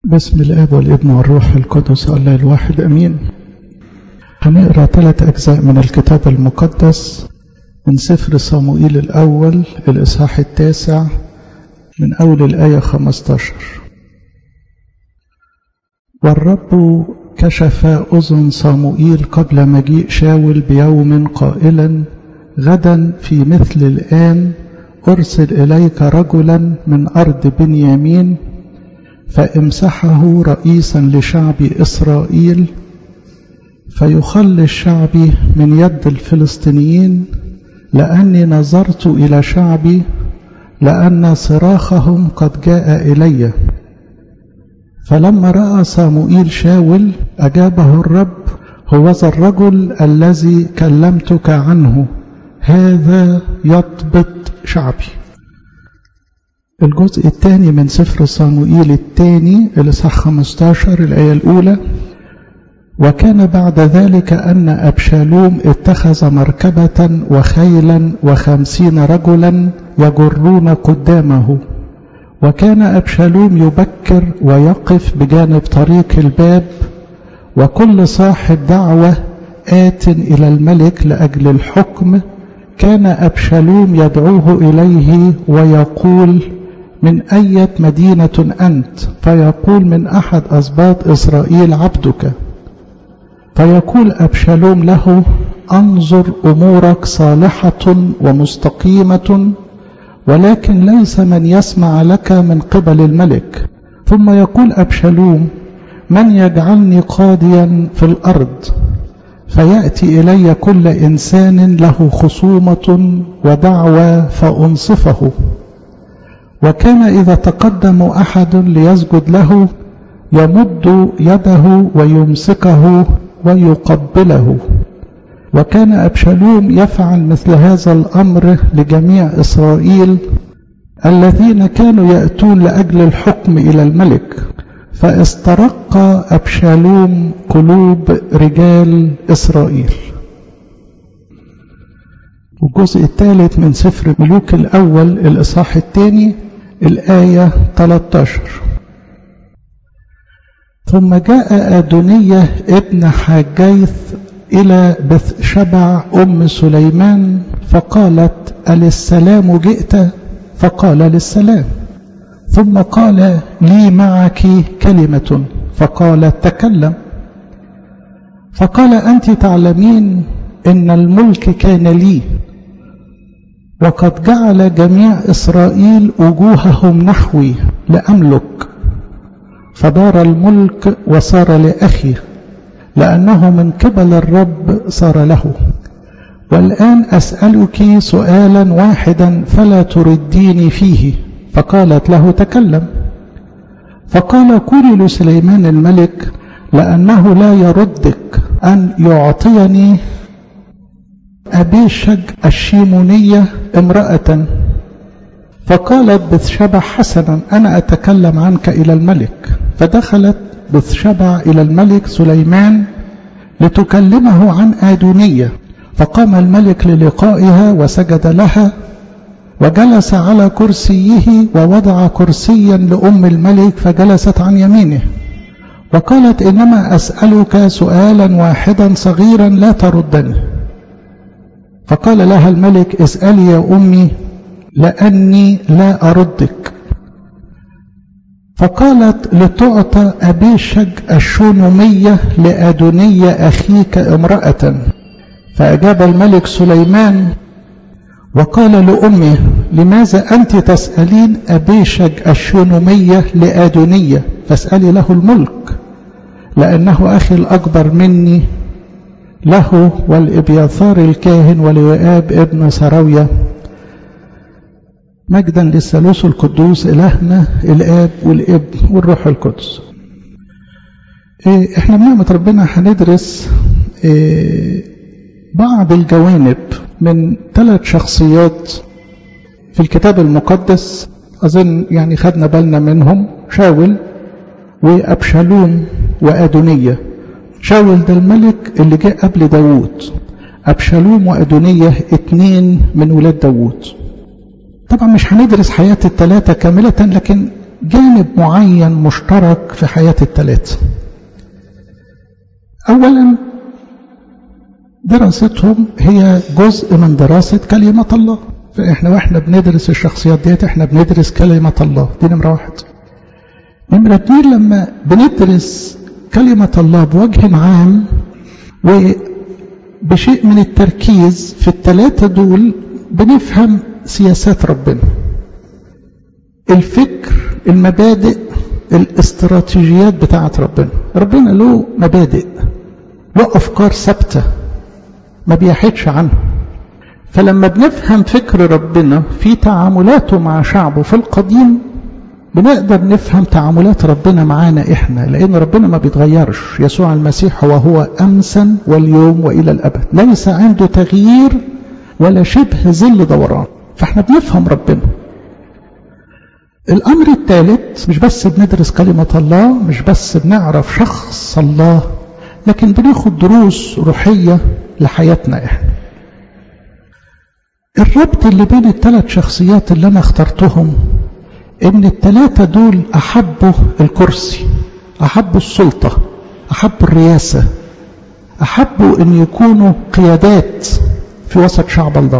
بسم الاب والابن والروح القدس الله الواحد امين هنقرا ثلاث اجزاء من الكتاب المقدس من سفر صموئيل الاول الاصحاح التاسع من اول الايه 15 والرب كشف اذن صموئيل قبل مجيء شاول بيوم قائلا غدا في مثل الان ارسل اليك رجلا من ارض بنيامين فامسحه رئيسا لشعب اسرائيل فيخلص شعبي من يد الفلسطينيين لاني نظرت الى شعبي لان صراخهم قد جاء الي فلما راى صاموئيل شاول اجابه الرب هو ذا الرجل الذي كلمتك عنه هذا يضبط شعبي الجزء الثاني من سفر صموئيل الثاني الإصحاح 15 الآية الأولى وكان بعد ذلك أن أبشالوم اتخذ مركبة وخيلا وخمسين رجلا يجرون قدامه وكان أبشالوم يبكر ويقف بجانب طريق الباب وكل صاحب دعوة آت إلى الملك لأجل الحكم كان أبشالوم يدعوه إليه ويقول من أية مدينة أنت فيقول من أحد أسباط إسرائيل عبدك فيقول أبشالوم له أنظر أمورك صالحة ومستقيمة ولكن ليس من يسمع لك من قبل الملك ثم يقول أبشالوم من يجعلني قاضيا في الأرض فيأتي إلي كل إنسان له خصومة ودعوى فأنصفه وكان إذا تقدم أحد ليسجد له يمد يده ويمسكه ويقبله وكان أبشالوم يفعل مثل هذا الأمر لجميع إسرائيل الذين كانوا يأتون لأجل الحكم إلى الملك فاسترق أبشالوم قلوب رجال إسرائيل الجزء الثالث من سفر ملوك الأول الإصحاح الثاني الآية 13 ثم جاء أدونية ابن حاجيث إلى بث شبع أم سليمان فقالت أللسلام جئت فقال للسلام ثم قال لي معك كلمة فقالت تكلم فقال أنت تعلمين إن الملك كان لي وقد جعل جميع إسرائيل وجوههم نحوي لأملك فدار الملك وصار لأخي لأنه من قبل الرب صار له والآن أسألك سؤالا واحدا فلا ترديني فيه فقالت له تكلم فقال قولي لسليمان الملك لأنه لا يردك أن يعطيني أبيشج الشيمونية امرأة فقالت بثشبع حسنا أنا أتكلم عنك إلى الملك فدخلت بثشبع إلى الملك سليمان لتكلمه عن آدونية فقام الملك للقائها وسجد لها وجلس على كرسيه ووضع كرسيا لأم الملك فجلست عن يمينه وقالت إنما أسألك سؤالا واحدا صغيرا لا تردني فقال لها الملك اسألي يا أمي لأني لا أردك فقالت لتعطى أبيشج الشونمية لأدونية أخيك امرأة فأجاب الملك سليمان وقال لأمه لماذا أنت تسألين أبيشج الشونمية لأدونية فاسألي له الملك لأنه أخي الأكبر مني له والإبياثار الكاهن ولوئاب ابن سراوية مجدا للثالوث القدوس إلهنا الآب والابن والروح القدس إيه احنا بنعمة ربنا هندرس إيه بعض الجوانب من ثلاث شخصيات في الكتاب المقدس أظن يعني خدنا بالنا منهم شاول وأبشالوم وأدونية شاول ده الملك اللي جاء قبل داوود أبشالوم وأدونية اتنين من ولاد داوود طبعا مش هندرس حياة الثلاثة كاملة لكن جانب معين مشترك في حياة الثلاثة أولا دراستهم هي جزء من دراسة كلمة الله فإحنا وإحنا بندرس الشخصيات ديت إحنا بندرس كلمة الله دي نمرة واحد نمرة اتنين لما بندرس كلمة الله بوجه عام وبشيء من التركيز في الثلاثة دول بنفهم سياسات ربنا الفكر المبادئ الاستراتيجيات بتاعة ربنا ربنا له مبادئ له أفكار ثابتة ما بيحدش عنها فلما بنفهم فكر ربنا في تعاملاته مع شعبه في القديم بنقدر نفهم تعاملات ربنا معانا احنا لان ربنا ما بيتغيرش يسوع المسيح هو هو امسا واليوم والى الابد ليس عنده تغيير ولا شبه ظل دوران فاحنا بنفهم ربنا الامر الثالث مش بس بندرس كلمه الله مش بس بنعرف شخص الله لكن بناخد دروس روحيه لحياتنا احنا الربط اللي بين الثلاث شخصيات اللي انا اخترتهم ان الثلاثه دول احبوا الكرسي احبوا السلطه احبوا الرياسه احبوا ان يكونوا قيادات في وسط شعب الله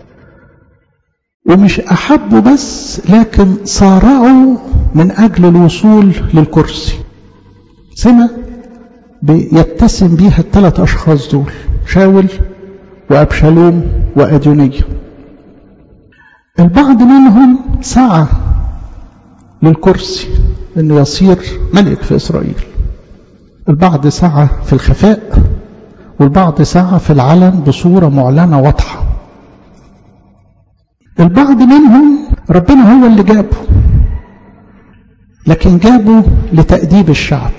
ومش احبوا بس لكن صارعوا من اجل الوصول للكرسي سمه بيتسم بيها الثلاث اشخاص دول شاول وابشالوم وادونيه البعض منهم سعى للكرسي انه يصير ملك في اسرائيل البعض سعى في الخفاء والبعض سعى في العلن بصوره معلنه واضحه البعض منهم ربنا هو اللي جابه لكن جابه لتأديب الشعب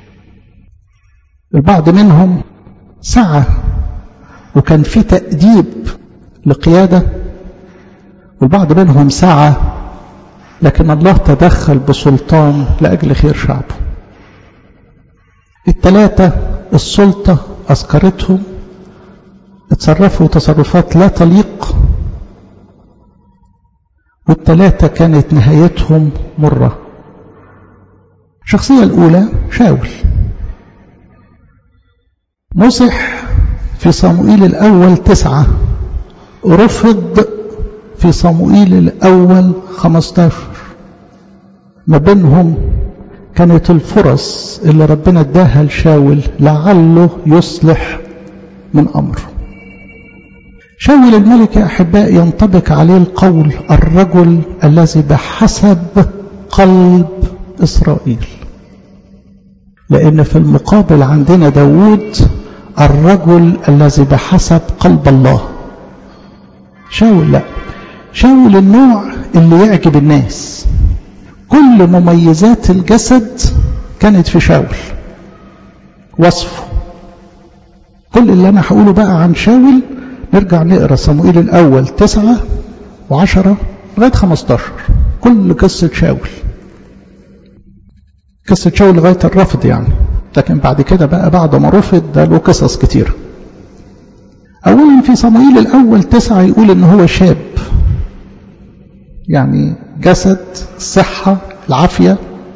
البعض منهم سعى وكان في تأديب لقيادة والبعض منهم سعى لكن الله تدخل بسلطان لأجل خير شعبه الثلاثة السلطة أسكرتهم اتصرفوا تصرفات لا تليق والثلاثة كانت نهايتهم مرة الشخصية الأولى شاول مسح في صموئيل الأول تسعة رفض في صموئيل الأول خمستاشر ما بينهم كانت الفرص اللي ربنا اداها لشاول لعله يصلح من أمره شاول الملك يا أحباء ينطبق عليه القول الرجل الذي بحسب قلب إسرائيل لأن في المقابل عندنا داود الرجل الذي بحسب قلب الله شاول لا شاول النوع اللي يعجب الناس كل مميزات الجسد كانت في شاول وصفه كل اللي انا هقوله بقى عن شاول نرجع نقرا صموئيل الاول تسعة وعشرة لغاية خمستاشر كل قصة شاول قصة شاول لغاية الرفض يعني لكن بعد كده بقى بعد ما رفض ده له قصص كتيرة أولا في صموئيل الأول تسعة يقول إن هو شاب يعني جسد الصحة العافية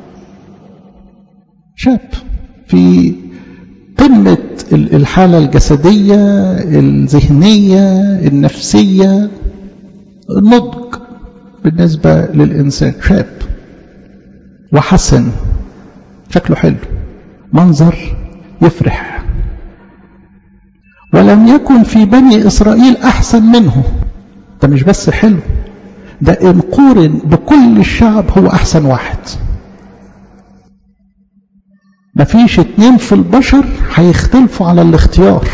شاب في قمة الحالة الجسدية الذهنية النفسية النضج بالنسبة للإنسان شاب وحسن شكله حلو منظر يفرح ولم يكن في بني إسرائيل أحسن منه ده مش بس حلو ده إن قورن بكل الشعب هو أحسن واحد مفيش اتنين في البشر هيختلفوا على الاختيار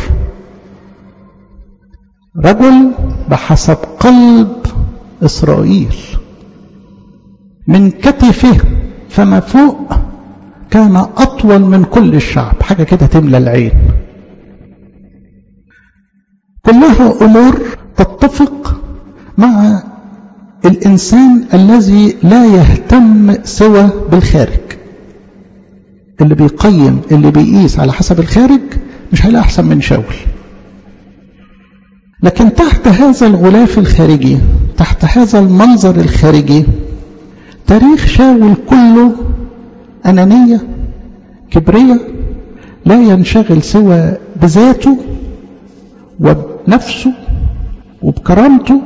رجل بحسب قلب إسرائيل من كتفه فما فوق كان أطول من كل الشعب حاجة كده تملى العين كلها أمور تتفق مع الإنسان الذي لا يهتم سوى بالخارج اللي بيقيم اللي بيقيس على حسب الخارج مش هيلاقي أحسن من شاول لكن تحت هذا الغلاف الخارجي تحت هذا المنظر الخارجي تاريخ شاول كله أنانية كبرية لا ينشغل سوى بذاته وبنفسه وبكرامته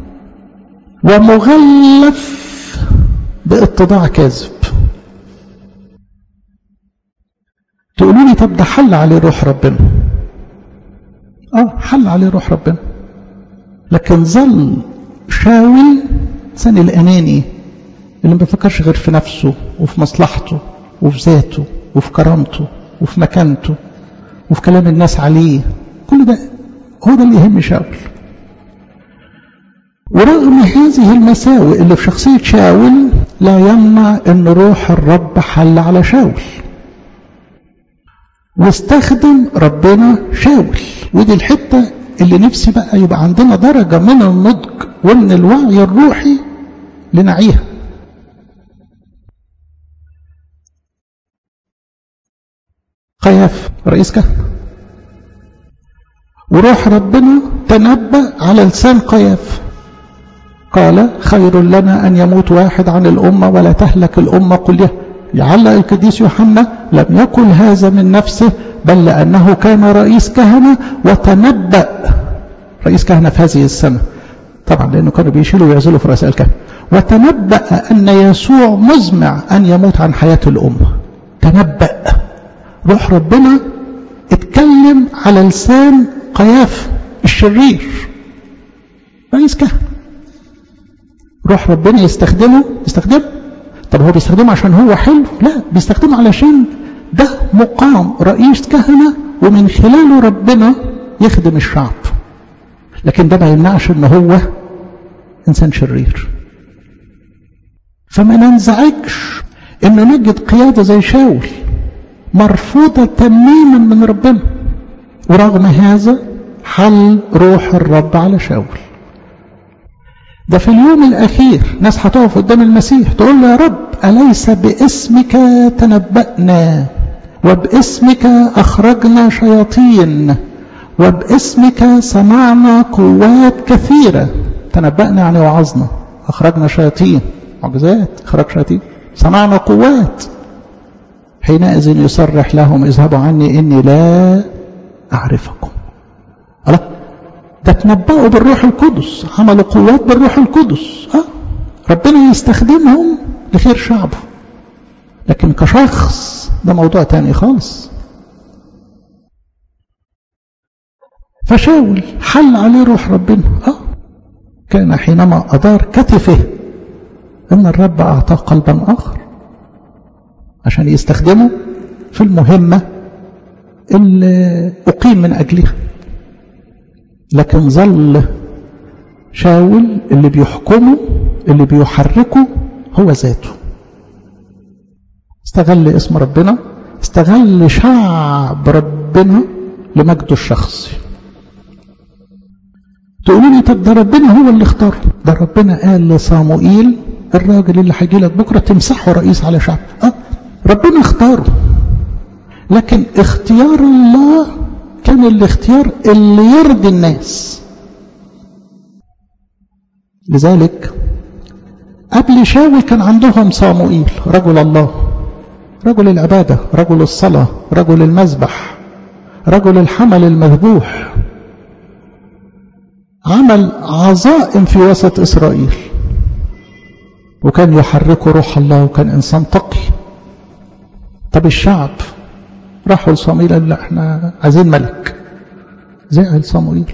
ومغلف باتضاع كاذب تقولوا لي طب ده حل عليه روح ربنا اه حل عليه روح ربنا لكن ظل شاول سن الاناني اللي ما بيفكرش غير في نفسه وفي مصلحته وفي ذاته وفي كرامته وفي مكانته وفي كلام الناس عليه كل ده هو ده اللي يهم شاول ورغم هذه المساوئ اللي في شخصية شاول لا يمنع ان روح الرب حل على شاول واستخدم ربنا شاول ودي الحتة اللي نفسي بقى يبقى عندنا درجة من النضج ومن الوعي الروحي لنعيها قياف رئيس كهنة وروح ربنا تنبأ على لسان قياف قال خير لنا أن يموت واحد عن الأمة ولا تهلك الأمة كلها لعل القديس يوحنا لم يقل هذا من نفسه بل لأنه كان رئيس كهنة وتنبأ رئيس كهنة في هذه السنة طبعا لأنه كانوا بيشيلوا ويعزلوا في رؤساء الكهنة وتنبأ أن يسوع مزمع أن يموت عن حياة الأمة تنبأ روح ربنا اتكلم على لسان قياف الشرير رئيس كهنة روح ربنا يستخدمه يستخدمه طب هو بيستخدمه عشان هو حلو لا بيستخدمه علشان ده مقام رئيس كهنة ومن خلاله ربنا يخدم الشعب لكن ده ما يمنعش ان هو انسان شرير فما ننزعجش انه نجد قيادة زي شاول مرفوضة تماما من ربنا ورغم هذا حل روح الرب على شاول ده في اليوم الأخير ناس هتقف قدام المسيح تقول له يا رب أليس باسمك تنبأنا وباسمك أخرجنا شياطين وباسمك صنعنا قوات كثيرة تنبأنا يعني وعظنا أخرجنا شياطين معجزات أخرج شياطين صنعنا قوات حينئذ يصرح لهم اذهبوا عني إني لا أعرفكم الله ده تنبأوا بالروح القدس عملوا قوات بالروح القدس أه؟ ربنا يستخدمهم لخير شعبه لكن كشخص ده موضوع تاني خالص فشاول حل عليه روح ربنا أه؟ كان حينما أدار كتفه إن الرب أعطاه قلبا آخر عشان يستخدمه في المهمة اللي أقيم من أجلها لكن ظل شاول اللي بيحكمه اللي بيحركه هو ذاته استغل اسم ربنا استغل شعب ربنا لمجده الشخصي تقولوا لي طب ده ربنا هو اللي اختاره ده ربنا قال لصاموئيل الراجل اللي هيجي لك بكره تمسحه رئيس على شعب اه ربنا اختاره لكن اختيار الله كان الاختيار اللي يرضي الناس لذلك قبل شاول كان عندهم صاموئيل رجل الله رجل العبادة رجل الصلاة رجل المذبح رجل الحمل المذبوح عمل عظائم في وسط إسرائيل وكان يحركه روح الله وكان إنسان تقي طب الشعب راحوا لصموئيل قال لا احنا عايزين ملك زعل صموئيل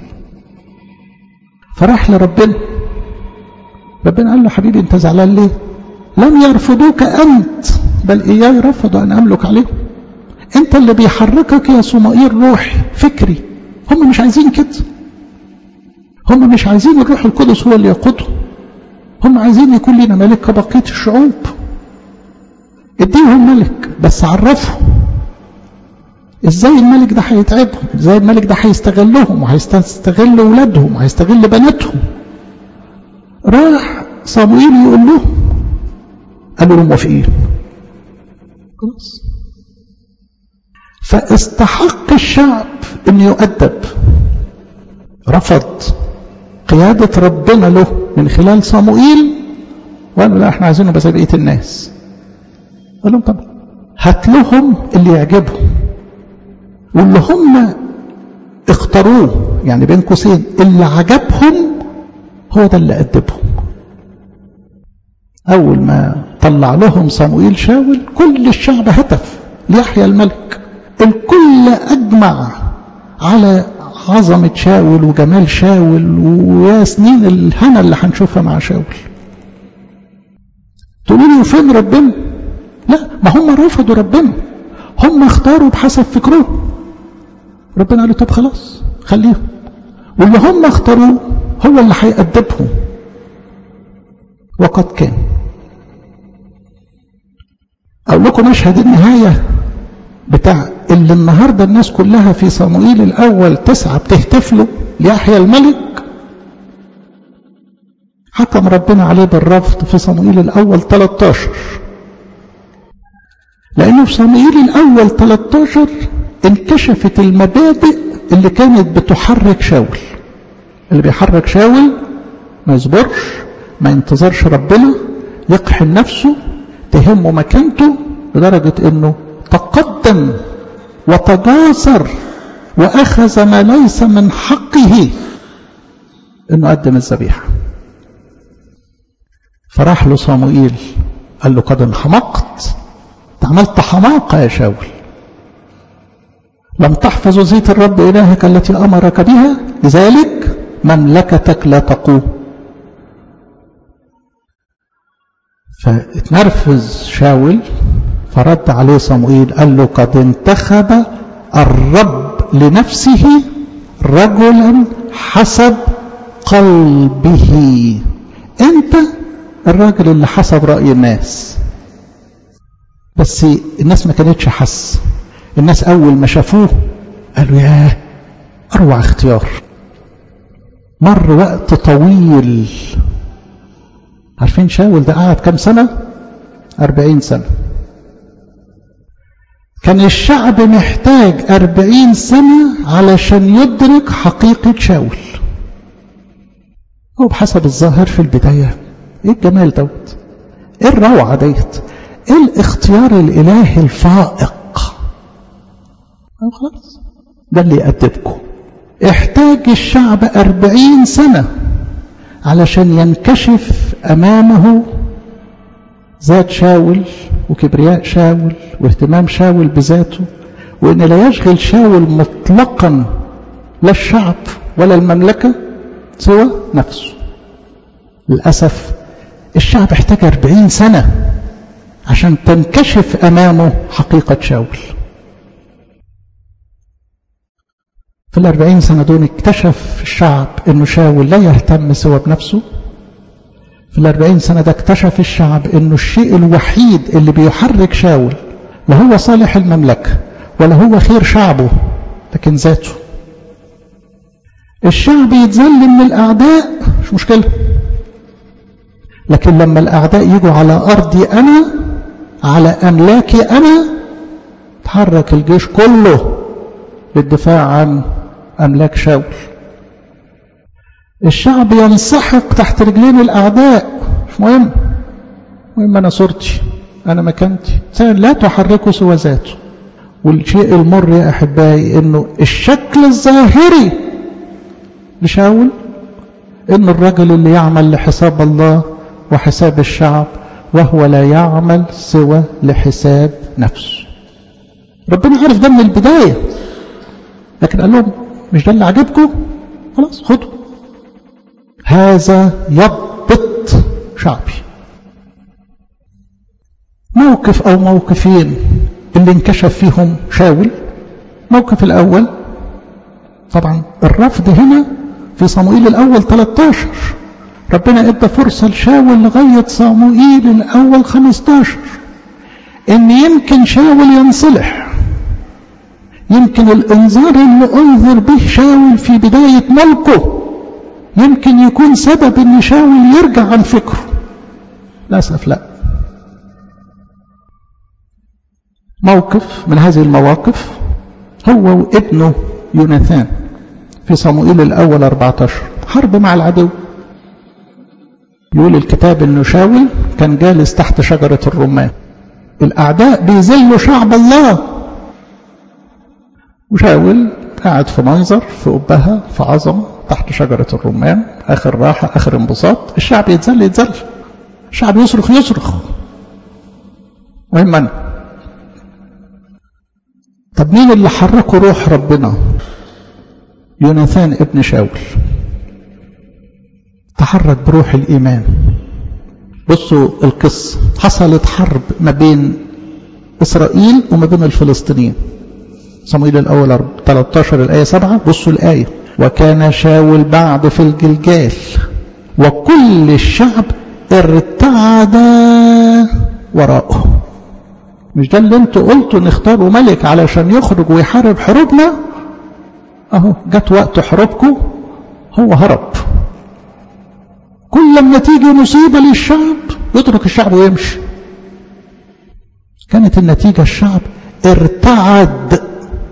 فراح لربنا ربنا قال له حبيبي انت زعلان ليه لم يرفضوك انت بل اياي رفضوا ان املك عليهم انت اللي بيحركك يا صموئيل روحي فكري هم مش عايزين كده هم مش عايزين الروح القدس هو اللي يقودهم هم عايزين يكون لنا ملك كبقيه الشعوب اديهم ملك بس عرفهم ازاي الملك ده هيتعبهم ازاي الملك ده هيستغلهم وهيستغل اولادهم وهيستغل بناتهم راح صموئيل يقول لهم قالوا له موافقين خلاص فاستحق الشعب ان يؤدب رفض قيادة ربنا له من خلال صموئيل وقالوا لا احنا عايزينه زي بقيه الناس قال لهم طب هات لهم اللي يعجبهم واللي هم اختاروه يعني بين قوسين اللي عجبهم هو ده اللي أدبهم أول ما طلع لهم صموئيل شاول كل الشعب هتف ليحيى الملك الكل أجمع على عظمة شاول وجمال شاول ويا سنين الهنا اللي هنشوفها مع شاول تقولوا لي فين ربنا لا ما هم رفضوا ربنا هم اختاروا بحسب فكرهم ربنا قال له طب خلاص خليهم واللي هم اختاروه هو اللي هيأدبهم وقد كان أقول لكم مشهد النهاية بتاع اللي النهاردة الناس كلها في صموئيل الأول تسعة بتهتف له ليحيى الملك حكم ربنا عليه بالرفض في صموئيل الأول 13 لأنه في صموئيل الأول 13 انكشفت المبادئ اللي كانت بتحرك شاول اللي بيحرك شاول ما يصبرش ما ينتظرش ربنا يقحم نفسه تهمه مكانته لدرجة انه تقدم وتجاسر واخذ ما ليس من حقه انه قدم الذبيحة فراح له صموئيل قال له قد انحمقت عملت حماقة يا شاول لم تحفظ زيت الرب إلهك التي أمرك بها لذلك مملكتك لا تقوم فاتنرفز شاول فرد عليه صموئيل قال له قد انتخب الرب لنفسه رجلا حسب قلبه انت الراجل اللي حسب رأي الناس بس الناس ما كانتش حس الناس أول ما شافوه قالوا ياه أروع اختيار مر وقت طويل عارفين شاول ده قعد كم سنة أربعين سنة كان الشعب محتاج أربعين سنة علشان يدرك حقيقة شاول هو بحسب الظاهر في البداية ايه الجمال دوت ايه الروعة ديت ايه الاختيار الالهي الفائق خلاص ده اللي يأدبكم احتاج الشعب أربعين سنة علشان ينكشف أمامه ذات شاول وكبرياء شاول واهتمام شاول بذاته وإن لا يشغل شاول مطلقا لا الشعب ولا المملكة سوى نفسه للأسف الشعب احتاج أربعين سنة عشان تنكشف أمامه حقيقة شاول في الأربعين سنة دول اكتشف الشعب أنه شاول لا يهتم سوى بنفسه في الأربعين سنة ده اكتشف الشعب أنه الشيء الوحيد اللي بيحرك شاول لا هو صالح المملكة ولا هو خير شعبه لكن ذاته الشعب يتذل من الأعداء مش مشكلة لكن لما الأعداء يجوا على أرضي أنا على أملاكي أنا تحرك الجيش كله للدفاع عن أملاك شاول الشعب ينسحق تحت رجلين الأعداء مش مهم مهم أنا صورتي أنا مكانتي لا تحركه سوى ذاته والشيء المر يا أحبائي أنه الشكل الظاهري لشاول أن الرجل اللي يعمل لحساب الله وحساب الشعب وهو لا يعمل سوى لحساب نفسه ربنا عارف ده من البداية لكن قال لهم مش ده اللي عجبكم خلاص خدوا هذا يضبط شعبي موقف أو موقفين اللي انكشف فيهم شاول موقف الأول طبعا الرفض هنا في صموئيل الأول 13 ربنا ادى فرصة لشاول لغاية صموئيل الأول 15 إن يمكن شاول ينصلح يمكن الإنذار اللي أنذر به شاول في بداية ملكه يمكن يكون سبب إن شاول يرجع عن فكره للأسف لا موقف من هذه المواقف هو وابنه يوناثان في صموئيل الأول 14 حرب مع العدو يقول الكتاب انه شاول كان جالس تحت شجرة الرمان الأعداء بيذلوا شعب الله وشاول قاعد في منظر في قبها في عظمة تحت شجرة الرمان آخر راحة آخر انبساط الشعب يتذل يتذل الشعب يصرخ يصرخ مهم أنا طب مين اللي حركوا روح ربنا يوناثان ابن شاول تحرك بروح الإيمان بصوا القصة حصلت حرب ما بين إسرائيل وما بين الفلسطينيين صمويل الأول 13 الآية 7 بصوا الآية وكان شاول بعد في الجلجال وكل الشعب ارتعد وراءه مش ده اللي انتوا قلتوا نختاروا ملك علشان يخرج ويحارب حروبنا اهو جت وقت حروبكم هو هرب كل لما تيجي مصيبة للشعب يترك الشعب ويمشي كانت النتيجة الشعب ارتعد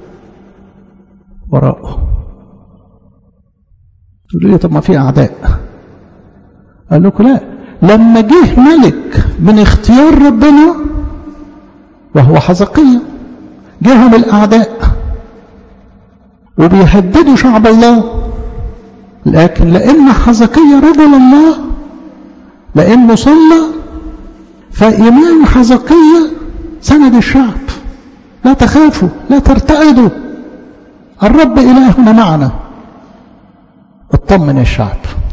وراءه تقولوا لي طب ما في أعداء قال لكم لا لما جه ملك من اختيار ربنا وهو حزقية جاهم الأعداء وبيهددوا شعب الله لكن لأن حزقية رجل الله لأنه صلى فإيمان حزقية سند الشعب لا تخافوا لا ترتعدوا الرب إلهنا معنا اطمن الشعب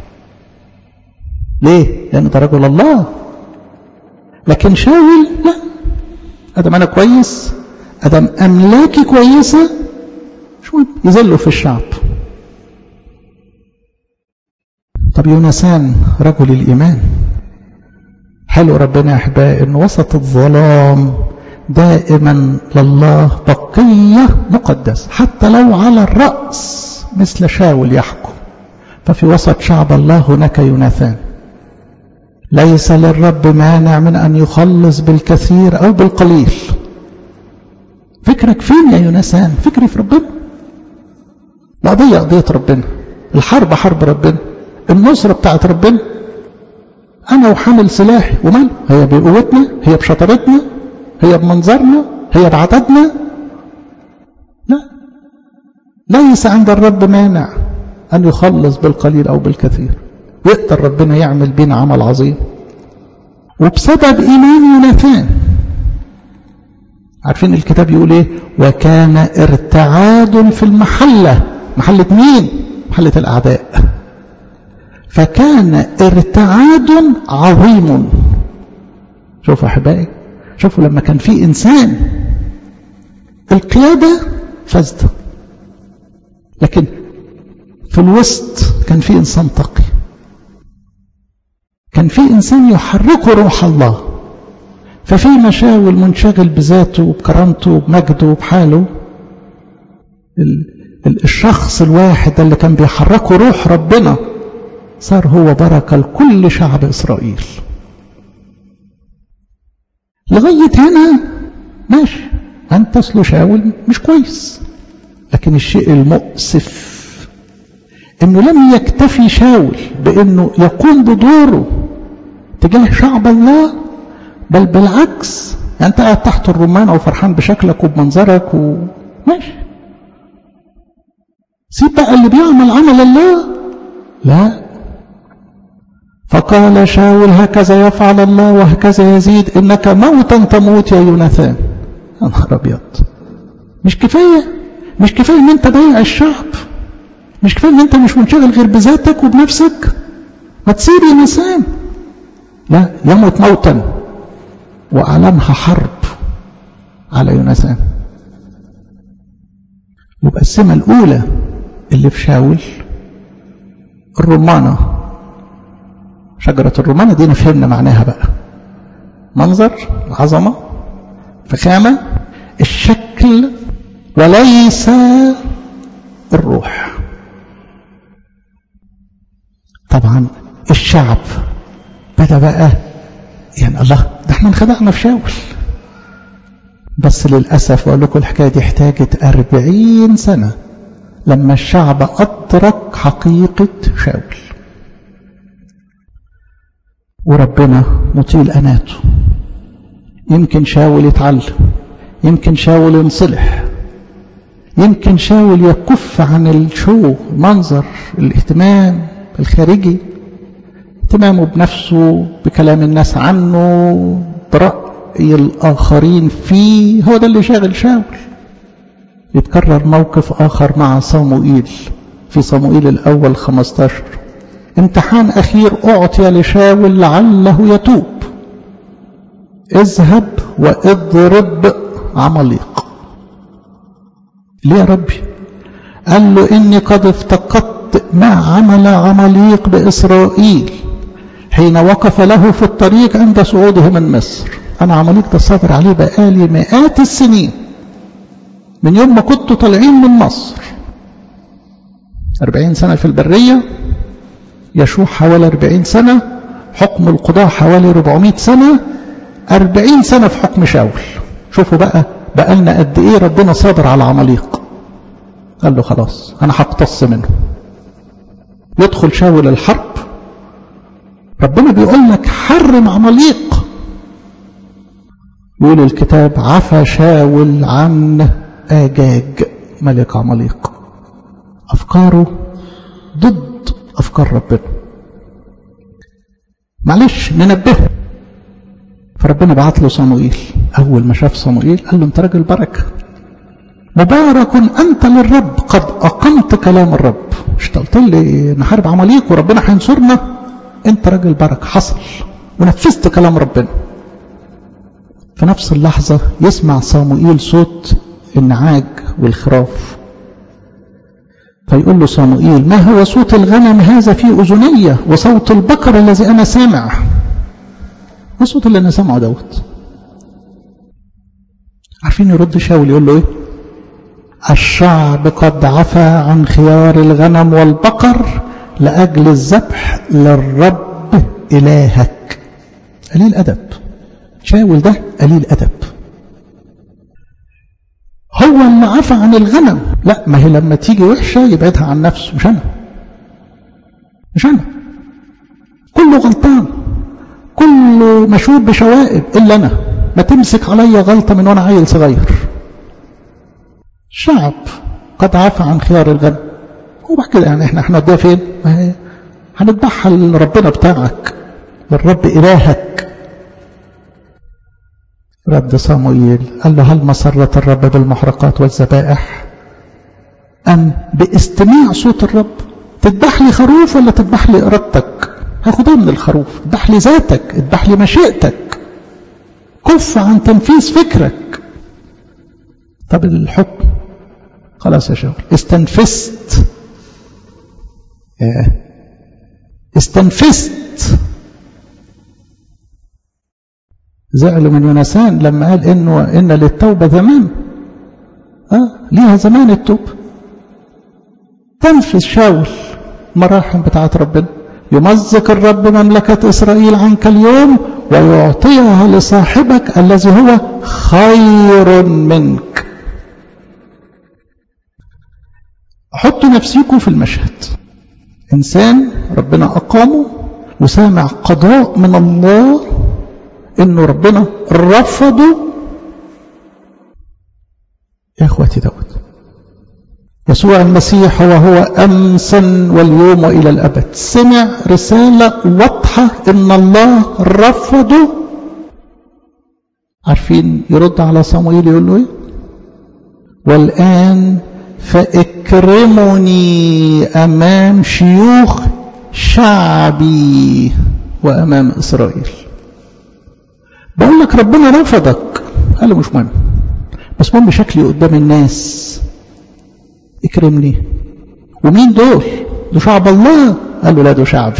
ليه؟ لأن ده رجل الله لكن شاول لا أدم أنا كويس أدم أملاكي كويسة شو يذلوا في الشعب طب يونسان رجل الإيمان حلو ربنا يا أحبائي إن وسط الظلام دائما لله بقية مقدس حتى لو على الرأس مثل شاول يحكم ففي وسط شعب الله هناك يوناثان ليس للرب مانع من أن يخلص بالكثير أو بالقليل فكرك فين يا يونسان فكري في ربنا القضية قضية ربنا الحرب حرب ربنا النصرة بتاعت ربنا أنا وحامل سلاحي ومال هي بقوتنا هي بشطارتنا هي بمنظرنا هي بعددنا لا ليس عند الرب مانع أن يخلص بالقليل أو بالكثير يقدر ربنا يعمل بينا عمل عظيم وبسبب إيمان يوناثان عارفين الكتاب يقول ايه وكان ارتعاد في المحلة محلة مين محلة الأعداء فكان ارتعاد عظيم شوفوا أحبائي شوفوا لما كان في إنسان القيادة فاسدة لكن في الوسط كان في إنسان تقي كان في إنسان يحركه روح الله ففي مشاول منشغل بذاته وبكرامته وبمجده وبحاله الشخص الواحد اللي كان بيحركه روح ربنا صار هو بركة لكل شعب إسرائيل لغاية هنا ماشي أنت أصله شاول مش كويس لكن الشيء المؤسف انه لم يكتفي شاول بانه يقوم بدوره تجاه شعب الله بل بالعكس يعني انت قاعد تحت الرمان او فرحان بشكلك وبمنظرك وماشي سيب بقى اللي بيعمل عمل الله لا فقال شاول هكذا يفعل الله وهكذا يزيد انك موتا تموت يا يوناثان يا نهار ابيض مش كفايه مش كفايه ان انت بايع الشعب مش كفايه ان انت مش منشغل غير بذاتك وبنفسك ما تسيب يوناثان لا يموت موتا واعلنها حرب على يوناثان يبقى السمه الاولى اللي في شاول الرمانه شجرة الرمانة دي فهمنا معناها بقى منظر العظمة فخامة الشكل وليس الروح طبعا الشعب بدأ بقى يعني الله ده احنا انخدعنا في شاول بس للأسف أقول لكم الحكاية دي احتاجت أربعين سنة لما الشعب أدرك حقيقة شاول وربنا مطيل أناته يمكن شاول يتعلم يمكن شاول ينصلح يمكن شاول يكف عن الشو منظر الاهتمام الخارجي اهتمامه بنفسه بكلام الناس عنه برأي الآخرين فيه هو ده اللي شاغل شاول يتكرر موقف آخر مع صموئيل في صموئيل الأول 15 امتحان أخير أعطي لشاول لعله يتوب اذهب واضرب عماليق ليه يا ربي قال له إني قد افتقدت ما عمل عماليق بإسرائيل حين وقف له في الطريق عند صعوده من مصر أنا عماليق ده صابر عليه بقالي مئات السنين من يوم ما كنتوا طالعين من مصر أربعين سنة في البرية يشوح حوالي أربعين سنة حكم القضاء حوالي ربعمائة سنة أربعين سنة في حكم شاول شوفوا بقى بقالنا قد إيه ربنا صابر على عماليق قال له خلاص أنا هقتص منه يدخل شاول الحرب ربنا بيقول لك حرم عماليق يقول الكتاب عفى شاول عن آجاج ملك عماليق أفكاره ضد أفكار ربنا معلش ننبهه فربنا بعت له صموئيل أول ما شاف صموئيل قال له أنت راجل بركة مبارك أنت للرب قد أقمت كلام الرب مش قلت لي نحارب عماليق وربنا هينصرنا أنت راجل بركة حصل ونفذت كلام ربنا في نفس اللحظة يسمع صموئيل صوت النعاج والخراف فيقول له صموئيل ما هو صوت الغنم هذا في أذنية وصوت البقر الذي أنا سامع ما الصوت اللي أنا سامعه دوت عارفين يرد شاول يقول له إيه الشعب قد عفى عن خيار الغنم والبقر لأجل الذبح للرب إلهك قليل أدب شاول ده قليل أدب هو اللي عفى عن الغنم لا ما هي لما تيجي وحشة يبعدها عن نفسه مش أنا مش أنا كله غلطان كله مشهور بشوائب إلا أنا ما تمسك عليا غلطة من وأنا عيل صغير شعب قد عفى عن خيار الغنم وبعد كده يعني احنا هنوديها فين؟ هنذبحها لربنا بتاعك للرب إلهك رد صموئيل قال له هل مسرة الرب بالمحرقات والذبائح أم باستماع صوت الرب تذبح لي خروف ولا تذبح لي إرادتك هاخدها من الخروف اذبح لي ذاتك اذبح لي مشيئتك كف عن تنفيذ فكرك طب الحكم خلاص يا شغل استنفست استنفست زعلوا من يونسان لما قال انه ان للتوبه زمان اه ليها زمان التوبه تنفذ شاول مراحم بتاعت ربنا يمزق الرب مملكة إسرائيل عنك اليوم ويعطيها لصاحبك الذي هو خير منك حطوا نفسيكم في المشهد إنسان ربنا أقامه وسامع قضاء من الله إنه ربنا رفضه يا إخواتي دوت يسوع المسيح وهو أمسا واليوم وإلى الأبد سمع رسالة واضحة إن الله رفضه عارفين يرد على صموئيل يقول له إيه والآن فاكرمني أمام شيوخ شعبي وأمام إسرائيل بقول لك ربنا رفضك قال له مش مهم بس مهم بشكلي قدام الناس اكرمني ومين دول دول شعب الله قال له لا دول شعبي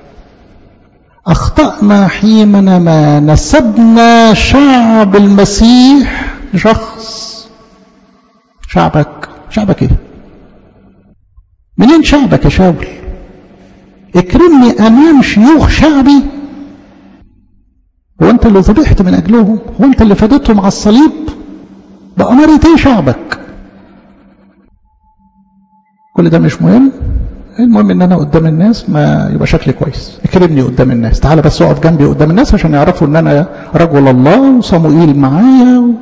أخطأنا حينما نسبنا شعب المسيح لشخص شعبك شعبك ايه منين شعبك يا شاول اكرمني امام شيوخ شعبي هو انت اللي ذبحت من اجلهم هو انت اللي فديتهم على الصليب بأمارة ايه شعبك كل ده مش مهم المهم ان انا قدام الناس ما يبقى شكلي كويس اكرمني قدام الناس تعالى بس اقف جنبي قدام الناس عشان يعرفوا ان انا رجل الله وصموئيل معايا و...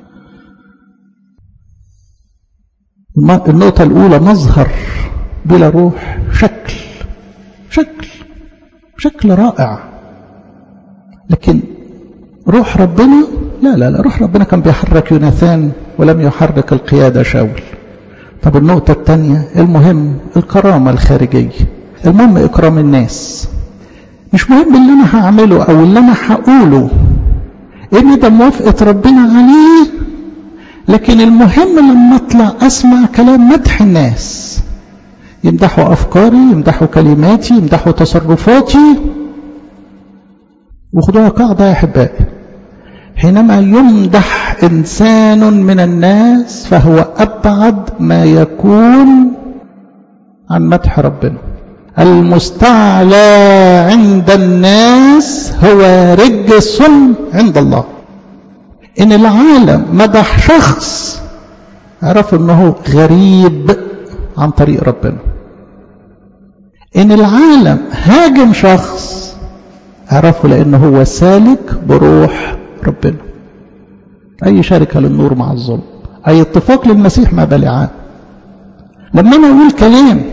النقطة الأولى مظهر بلا روح شكل شكل شكل رائع لكن روح ربنا لا لا لا روح ربنا كان بيحرك يوناثان ولم يحرك القيادة شاول طب النقطة الثانية المهم الكرامة الخارجية المهم إكرام الناس مش مهم اللي أنا هعمله أو اللي أنا هقوله إن ده موافقة ربنا عليه لكن المهم لما أطلع أسمع كلام مدح الناس يمدحوا أفكاري يمدحوا كلماتي يمدحوا تصرفاتي وخدوها قاعدة يا أحبائي حينما يمدح إنسان من الناس فهو أبعد ما يكون عن مدح ربنا المستعلى عند الناس هو رجس عند الله إن العالم مدح شخص عرف أنه غريب عن طريق ربنا إن العالم هاجم شخص عرفه لأنه هو سالك بروح ربنا أي شركة للنور مع الظلم أي اتفاق للمسيح مع بلعان لما أنا أقول كلام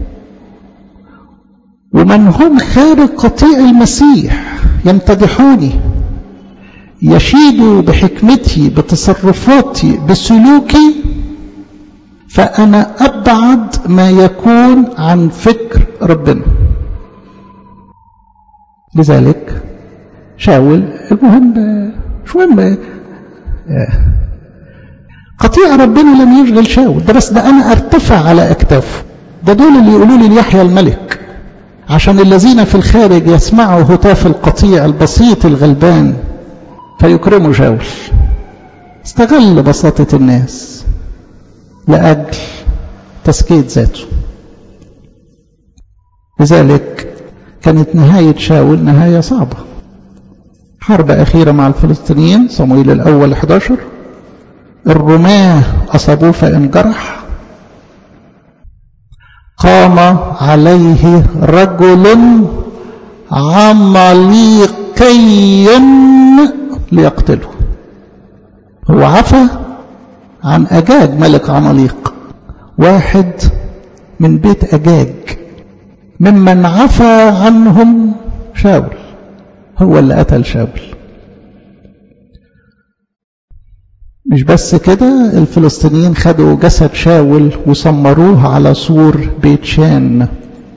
ومن هم خارج قطيع المسيح يمتدحوني يشيدوا بحكمتي بتصرفاتي بسلوكي فأنا أبعد ما يكون عن فكر ربنا لذلك شاول المهم مش مهم قطيع ربنا لم يشغل شاول ده بس ده أنا أرتفع على أكتافه ده دول اللي يقولوا لي ليحيى الملك عشان الذين في الخارج يسمعوا هتاف القطيع البسيط الغلبان فيكرموا شاول استغل بساطة الناس لأجل تسكيت ذاته لذلك كانت نهاية شاول نهاية صعبة حرب أخيرة مع الفلسطينيين صمويل الأول 11 الرماة أصابوه فانجرح قام عليه رجل عمليقي ليقتله هو عفى عن أجاج ملك عمليق واحد من بيت أجاج ممن عفى عنهم شاول هو اللي قتل شاول مش بس كده الفلسطينيين خدوا جسد شاول وسمروه على سور بيت شان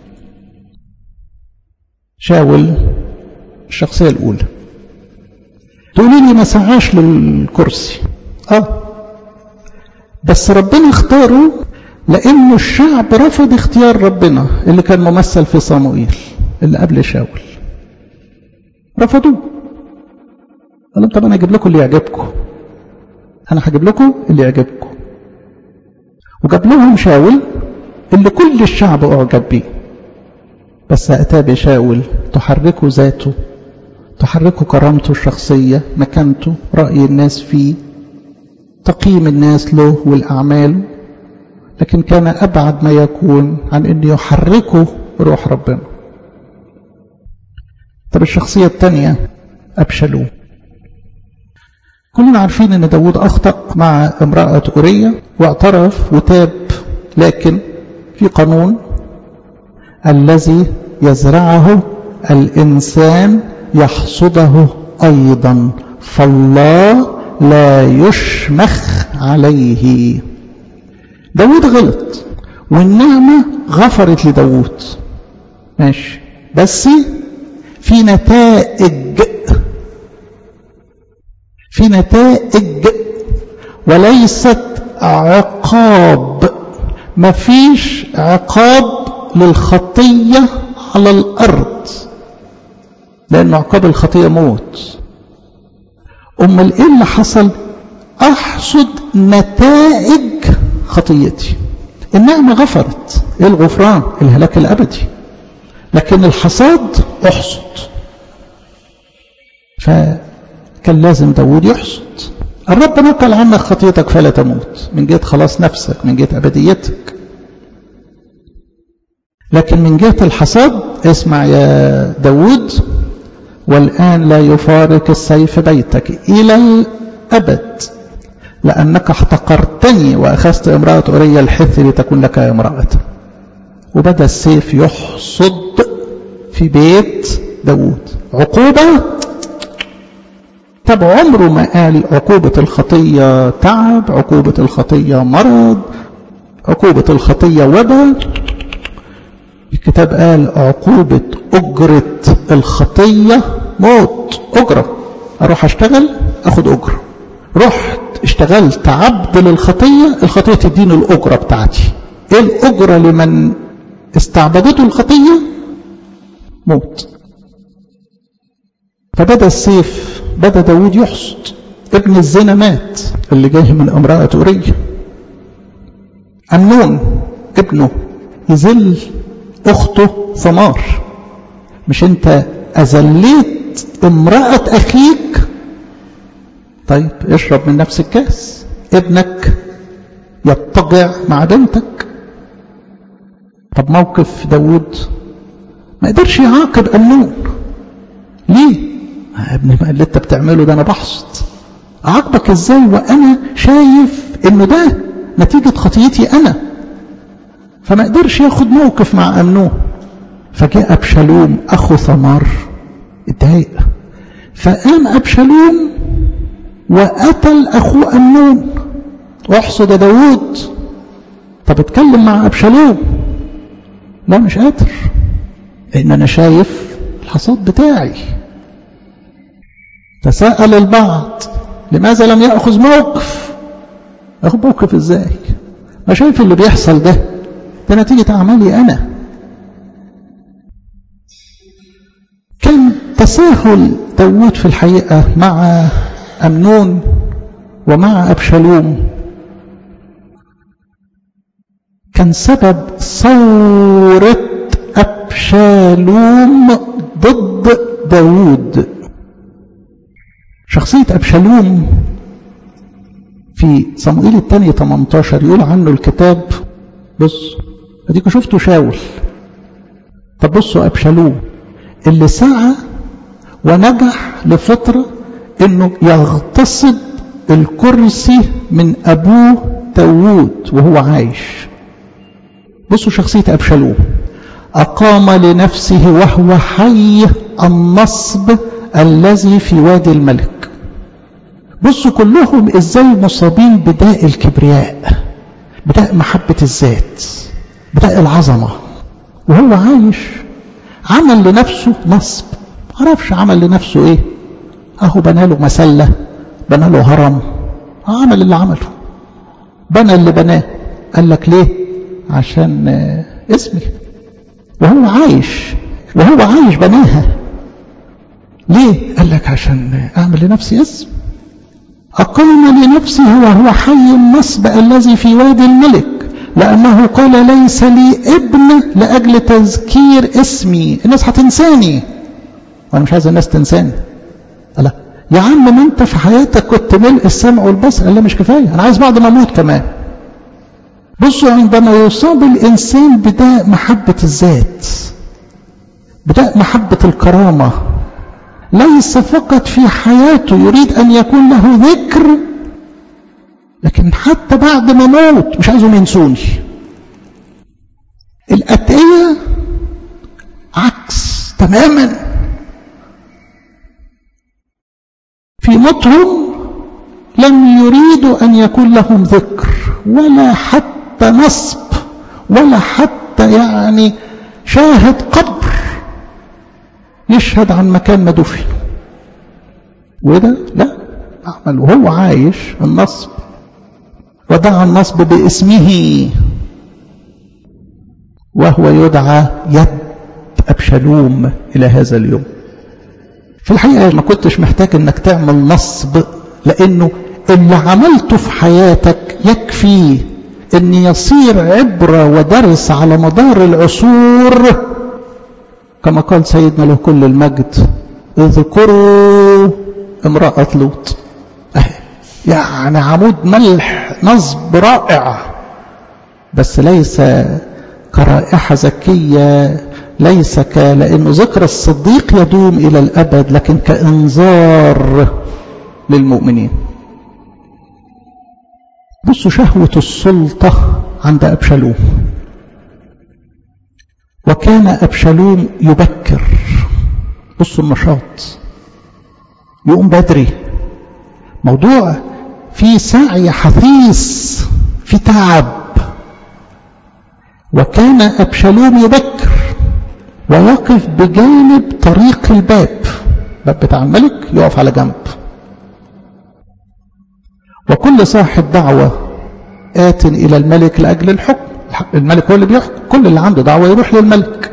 شاول الشخصية الأولى تقولي لي ما سعاش للكرسي اه بس ربنا اختاره لأنه الشعب رفض اختيار ربنا اللي كان ممثل في صموئيل اللي قبل شاول رفضوه قال لهم طب انا اجيب لكم اللي يعجبكم انا هجيب لكم اللي يعجبكم وجاب لهم شاول اللي كل الشعب اعجب بيه بس اتى بشاول تحركه ذاته تحركه كرامته الشخصية مكانته رأي الناس فيه تقييم الناس له والأعمال لكن كان أبعد ما يكون عن أن يحركه روح ربنا طب الشخصية الثانية أبشلوم كلنا عارفين أن داود أخطأ مع امرأة أورية واعترف وتاب لكن في قانون الذي يزرعه الإنسان يحصده أيضا فالله لا يشمخ عليه داود غلط والنعمة غفرت لداود ماشي بس في نتائج في نتائج وليست عقاب مفيش عقاب للخطية على الأرض لأن عقاب الخطية موت أمال إيه اللي حصل أحصد نتائج خطيتي النعمة غفرت إيه الغفران الهلاك الأبدي لكن الحصاد أحصد فكان لازم داود يحصد الرب نقل عنك خطيتك فلا تموت من جهة خلاص نفسك من جهة أبديتك لكن من جهة الحصاد اسمع يا داود والآن لا يفارق السيف بيتك إلى الأبد لأنك احتقرتني وأخذت امرأة أوريا الحث لتكون لك امرأة وبدأ السيف يحصد في بيت داود عقوبة طب عمره ما قال عقوبة الخطية تعب عقوبة الخطية مرض عقوبة الخطية وبا الكتاب قال عقوبة أجرة الخطية موت أجرة أروح أشتغل أخد أجرة رحت اشتغلت عبد للخطية الخطية تديني الأجرة بتاعتي إيه الأجرة لمن استعبدته الخطية موت فبدأ السيف بدأ داود يحصد ابن الزنا مات اللي جاي من امرأة أورية أمنون ابنه يذل أخته ثمار مش أنت أذليت امرأة أخيك طيب اشرب من نفس الكاس ابنك يضطجع مع بنتك طب موقف داود ما قدرش يعاقب أمنون ليه يا ابني ما اللي انت بتعمله ده انا بحصد اعاقبك ازاي وانا شايف انه ده نتيجة خطيتي انا فما قدرش ياخد موقف مع امنون فجاء ابشالوم اخو ثمار اتضايق فقام ابشالوم وقتل اخوه امنون احصد يا داوود طب اتكلم مع ابشالوم لا مش قادر لان انا شايف الحصاد بتاعي تساءل البعض لماذا لم يأخذ موقف أخذ موقف إزاي ما شايف اللي بيحصل ده ده نتيجة أعمالي أنا كان تساهل داود في الحقيقة مع أمنون ومع أبشالوم كان سبب ثورة أبشالوم ضد داود شخصية أبشالوم في صموئيل الثاني 18 يقول عنه الكتاب بص اديكوا شفتوا شاول طب بصوا أبشالوم اللي سعى ونجح لفترة انه يغتصب الكرسي من ابوه داوود وهو عايش بصوا شخصية أبشالوم أقام لنفسه وهو حي النصب الذي في وادي الملك بصوا كلهم ازاي مصابين بداء الكبرياء بداء محبة الذات بداء العظمة وهو عايش عمل لنفسه نصب عرفش عمل لنفسه ايه اهو بنى له مسلة بنى له هرم عمل اللي عمله بنى اللي بناه قال لك ليه عشان اسمي وهو عايش وهو عايش بناها ليه قال لك عشان اعمل لنفسي اسم اقام لنفسه وهو حي النصب الذي في وادي الملك لانه قال ليس لي ابن لاجل تذكير اسمي الناس هتنساني وانا مش عايز الناس تنساني لا يا عم ما انت في حياتك كنت ملء السمع والبصر قال مش كفايه انا عايز بعد ما اموت كمان بصوا عندما يصاب الانسان بداء محبه الذات بداء محبه الكرامه ليس فقط في حياته يريد أن يكون له ذكر لكن حتى بعد ما موت مش عايزهم ينسوني الأتقية عكس تماما في موتهم لم يريدوا أن يكون لهم ذكر ولا حتى نصب ولا حتى يعني شاهد قبر يشهد عن مكان ما دفن وده لا عمل وهو عايش النصب ودعا النصب باسمه وهو يدعى يد أبشالوم إلى هذا اليوم في الحقيقة ما كنتش محتاج انك تعمل نصب لانه اللي عملته في حياتك يكفي ان يصير عبرة ودرس على مدار العصور كما قال سيدنا له كل المجد اذكروا امرأة لوط يعني عمود ملح نصب رائع بس ليس كرائحة زكية ليس ك لأنه ذكر الصديق يدوم إلى الأبد لكن كإنذار للمؤمنين بصوا شهوة السلطة عند أبشالوم وكان أبشالوم يبكر بصوا النشاط يقوم بدري موضوع في سعي حثيث في تعب وكان أبشالوم يبكر ويقف بجانب طريق الباب الباب بتاع الملك يقف على جنب وكل صاحب دعوة آت إلى الملك لأجل الحكم الملك هو اللي بيحكم كل اللي عنده دعوة يروح للملك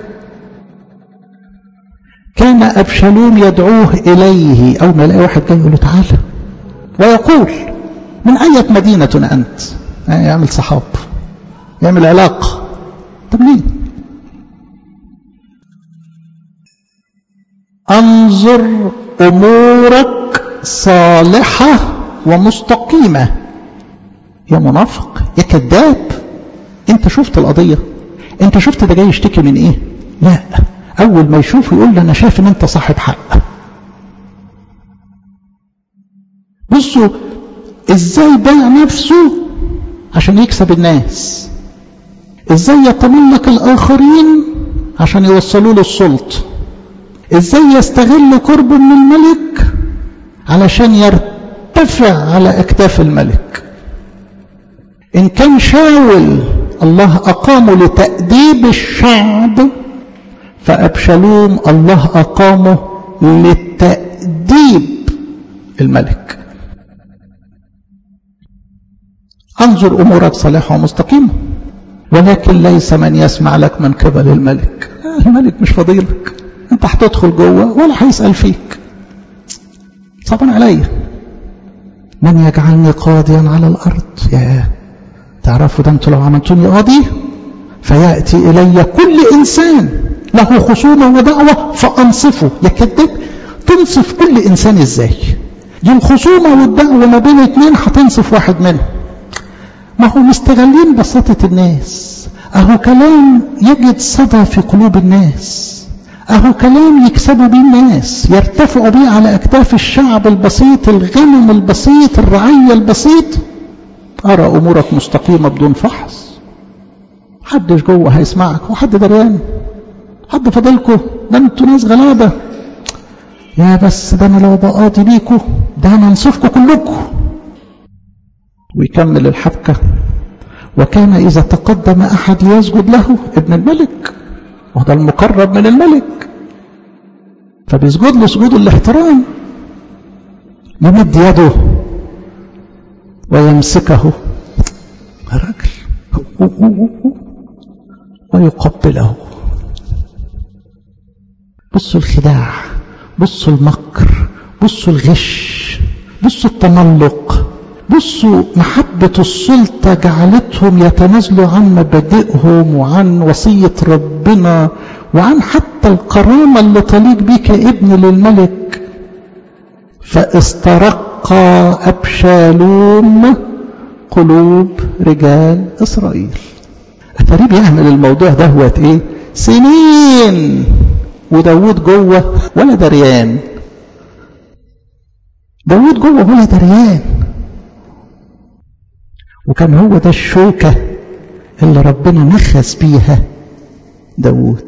كان أبشالوم يدعوه إليه أول ما يلاقي واحد جاي يقول له تعالى ويقول من أية مدينة أنت يعني يعمل صحاب يعمل علاقة طب ليه أنظر أمورك صالحة ومستقيمة يا منافق يا كذاب انت شفت القضية انت شفت ده جاي يشتكي من ايه لا اول ما يشوف يقول له انا شايف ان انت صاحب حق بصوا ازاي باع نفسه عشان يكسب الناس ازاي يتملك الاخرين عشان يوصلوا له السلطه ازاي يستغل قربه من الملك علشان يرتفع على اكتاف الملك ان كان شاول الله اقامه لتأديب الشعب فابشالوم الله اقامه لتأديب الملك انظر امورك صالحه ومستقيمه ولكن ليس من يسمع لك من قبل الملك الملك مش فضيلك انت هتدخل جوه ولا هيسأل فيك صعبان عليا من يجعلني قاضيا على الارض يا تعرفوا ده انتوا لو عملتوني قاضي فياتي الي كل انسان له خصومه ودعوه فانصفه يا كذاب تنصف كل انسان ازاي دي الخصومه والدعوه ما بين اتنين هتنصف واحد منهم ما هو مستغلين بساطه الناس اهو كلام يجد صدى في قلوب الناس أهو كلام يكسبوا بيه الناس يرتفعوا بيه على أكتاف الشعب البسيط الغنم البسيط الرعية البسيط أرى أمورك مستقيمة بدون فحص حدش جوه هيسمعك وحد دريان حد فاضلكوا ده انتوا ناس غلابة يا بس ده انا لو بقاضي بيكوا ده انا انصفكوا كلكوا ويكمل الحبكة وكان إذا تقدم أحد ليسجد له ابن الملك وهذا المقرب من الملك فبيسجد له سجود الاحترام يمد يده ويمسكه الرجل ويقبله بصوا الخداع بصوا المكر بصوا الغش بصوا التملق بصوا محبة السلطة جعلتهم يتنازلوا عن مبادئهم وعن وصية ربنا وعن حتى الكرامة اللي تليق بك ابن للملك فاسترق أبشالوم قلوب رجال إسرائيل أتريب يعمل الموضوع دهوت إيه سنين وداود جوه ولا دريان داود جوه ولا دريان وكان هو ده الشوكة اللي ربنا نخس بيها داود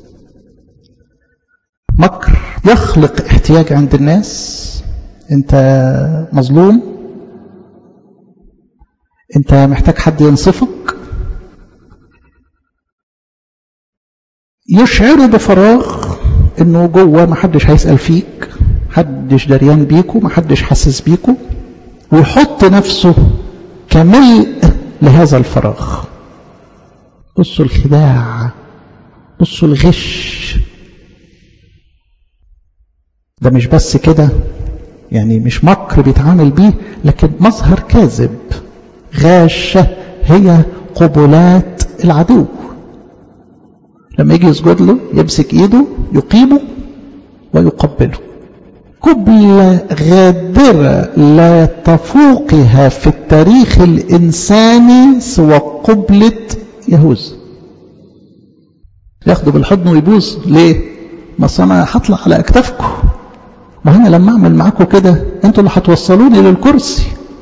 مكر يخلق احتياج عند الناس انت مظلوم انت محتاج حد ينصفك يشعروا بفراغ انه جوه محدش هيسأل فيك محدش دريان بيكو محدش حاسس بيكو ويحط نفسه كملء لهذا الفراغ بصوا الخداع بصوا الغش ده مش بس كده يعني مش مكر بيتعامل بيه لكن مظهر كاذب غاشة هي قبلات العدو لما يجي يسجد له يمسك ايده يقيمه ويقبله قبلة غادرة لا تفوقها في التاريخ الإنساني سوى قبلة يهوذا ياخده بالحضن ويبوس ليه ما انا هطلع على اكتافكم ما انا لما اعمل معاكم كده انتوا اللي هتوصلوني للكرسي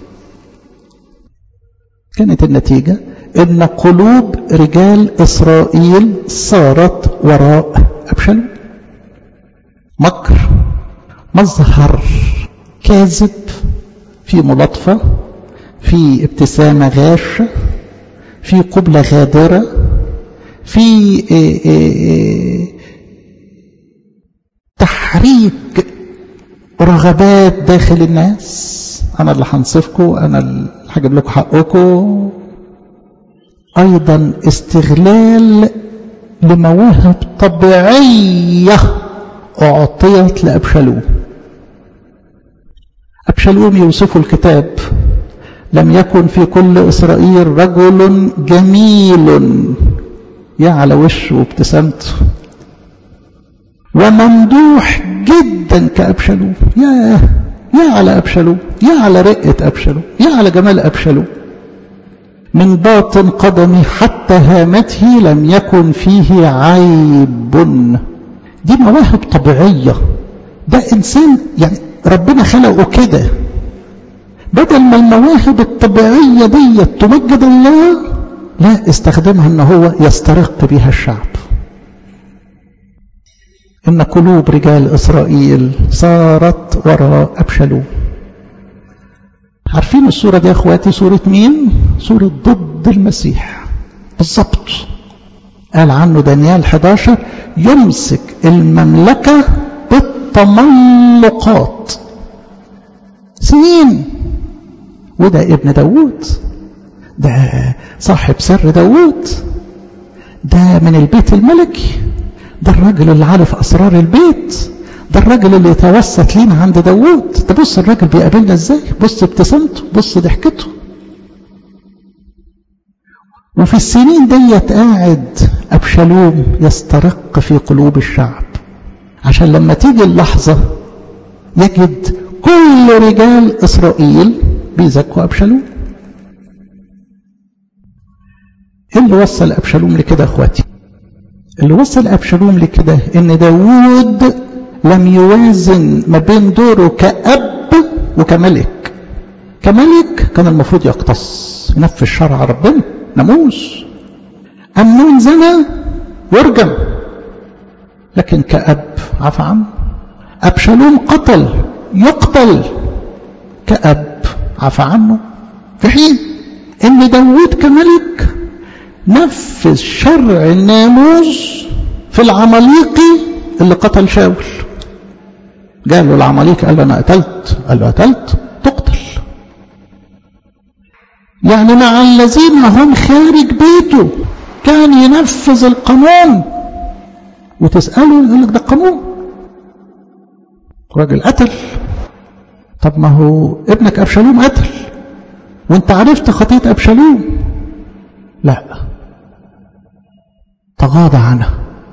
كانت النتيجة ان قلوب رجال اسرائيل صارت وراء ابشالوم مكر مظهر كاذب في ملاطفة في ابتسامة غاشة في قبلة غادرة في إيه إيه تحريك رغبات داخل الناس أنا اللي هنصفكم أنا اللي هجيب لكم حقكم أيضا استغلال لمواهب طبيعية أعطيت لأبشالوم أبشالوم يوصف الكتاب لم يكن في كل إسرائيل رجل جميل يا على وشه وابتسامته وممدوح جدا كأبشالوم يا يا على أبشالوم يا على رقة أبشالوم يا على جمال أبشالوم من باطن قدمي حتى هامته لم يكن فيه عيب دي مواهب طبيعية ده إنسان يعني ربنا خلقه كده بدل ما المواهب الطبيعية دي تمجد الله لا استخدمها ان هو يسترق بها الشعب ان قلوب رجال اسرائيل صارت وراء ابشالوم عارفين الصورة دي يا اخواتي صورة مين صورة ضد المسيح بالظبط قال عنه دانيال 11 يمسك المملكة بالتملقات سنين وده ابن داوود ده صاحب سر داوود ده من البيت الملكي ده الراجل اللي عارف أسرار البيت ده الراجل اللي يتوسط لينا عند داوود ده بص الراجل بيقابلنا ازاي بص ابتسامته بص ضحكته وفي السنين ديت قاعد أبشالوم يسترق في قلوب الشعب عشان لما تيجي اللحظة يجد كل رجال إسرائيل بيزكوا أبشالوم ايه اللي وصل أبشالوم لكده أخواتي اللي وصل أبشالوم لكده إن داوود لم يوازن ما بين دوره كأب وكملك كملك كان المفروض يقتص ينفذ شرع ربنا ناموس أمنون زنى وارجم لكن كأب عفى عنه أبشالوم قتل يقتل كأب عفى عنه في حين ان داوود كملك نفذ شرع الناموس في العماليقي اللي قتل شاول قال له العماليقي قال له انا قتلت قال له قتلت تقتل يعني مع الذين هم خارج بيته كان ينفذ القانون وتسأله يقول لك ده قانون راجل قتل طب ما هو ابنك أبشالوم قتل وانت عرفت خطية أبشالوم لا تغاضى عنها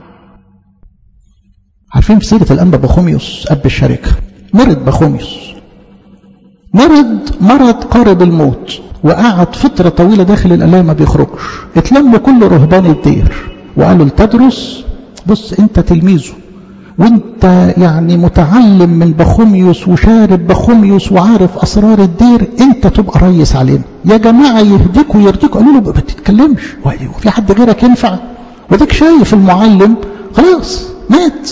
عارفين في سيرة الأنبا بخوميوس أب الشركة مرض بخوميوس مرض مرض قارب الموت وقعد فترة طويلة داخل الألاء ما بيخرجش اتلم كل رهبان الدير وقالوا لتدرس بص انت تلميذه وانت يعني متعلم من بخوميوس وشارب بخوميوس وعارف اسرار الدير انت تبقى ريس علينا يا جماعه يهديكوا ويرضيكوا قالوا له ما بتتكلمش وفي حد غيرك ينفع وديك شايف المعلم خلاص مات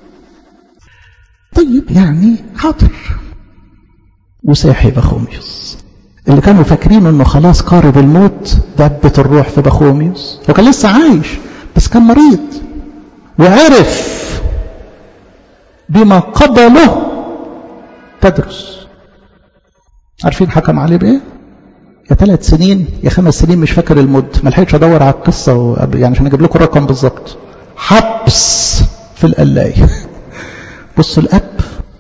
طيب يعني حاضر وساحي بخوميوس اللي كانوا فاكرين انه خلاص قارب الموت دبت الروح في بخوميوس هو كان لسه عايش بس كان مريض وعرف بما قبله تدرس عارفين حكم عليه بايه يا ثلاث سنين يا خمس سنين مش فاكر المد ما لحقتش ادور على القصه و... يعني عشان اجيب لكم الرقم بالظبط حبس في القلايه بص الاب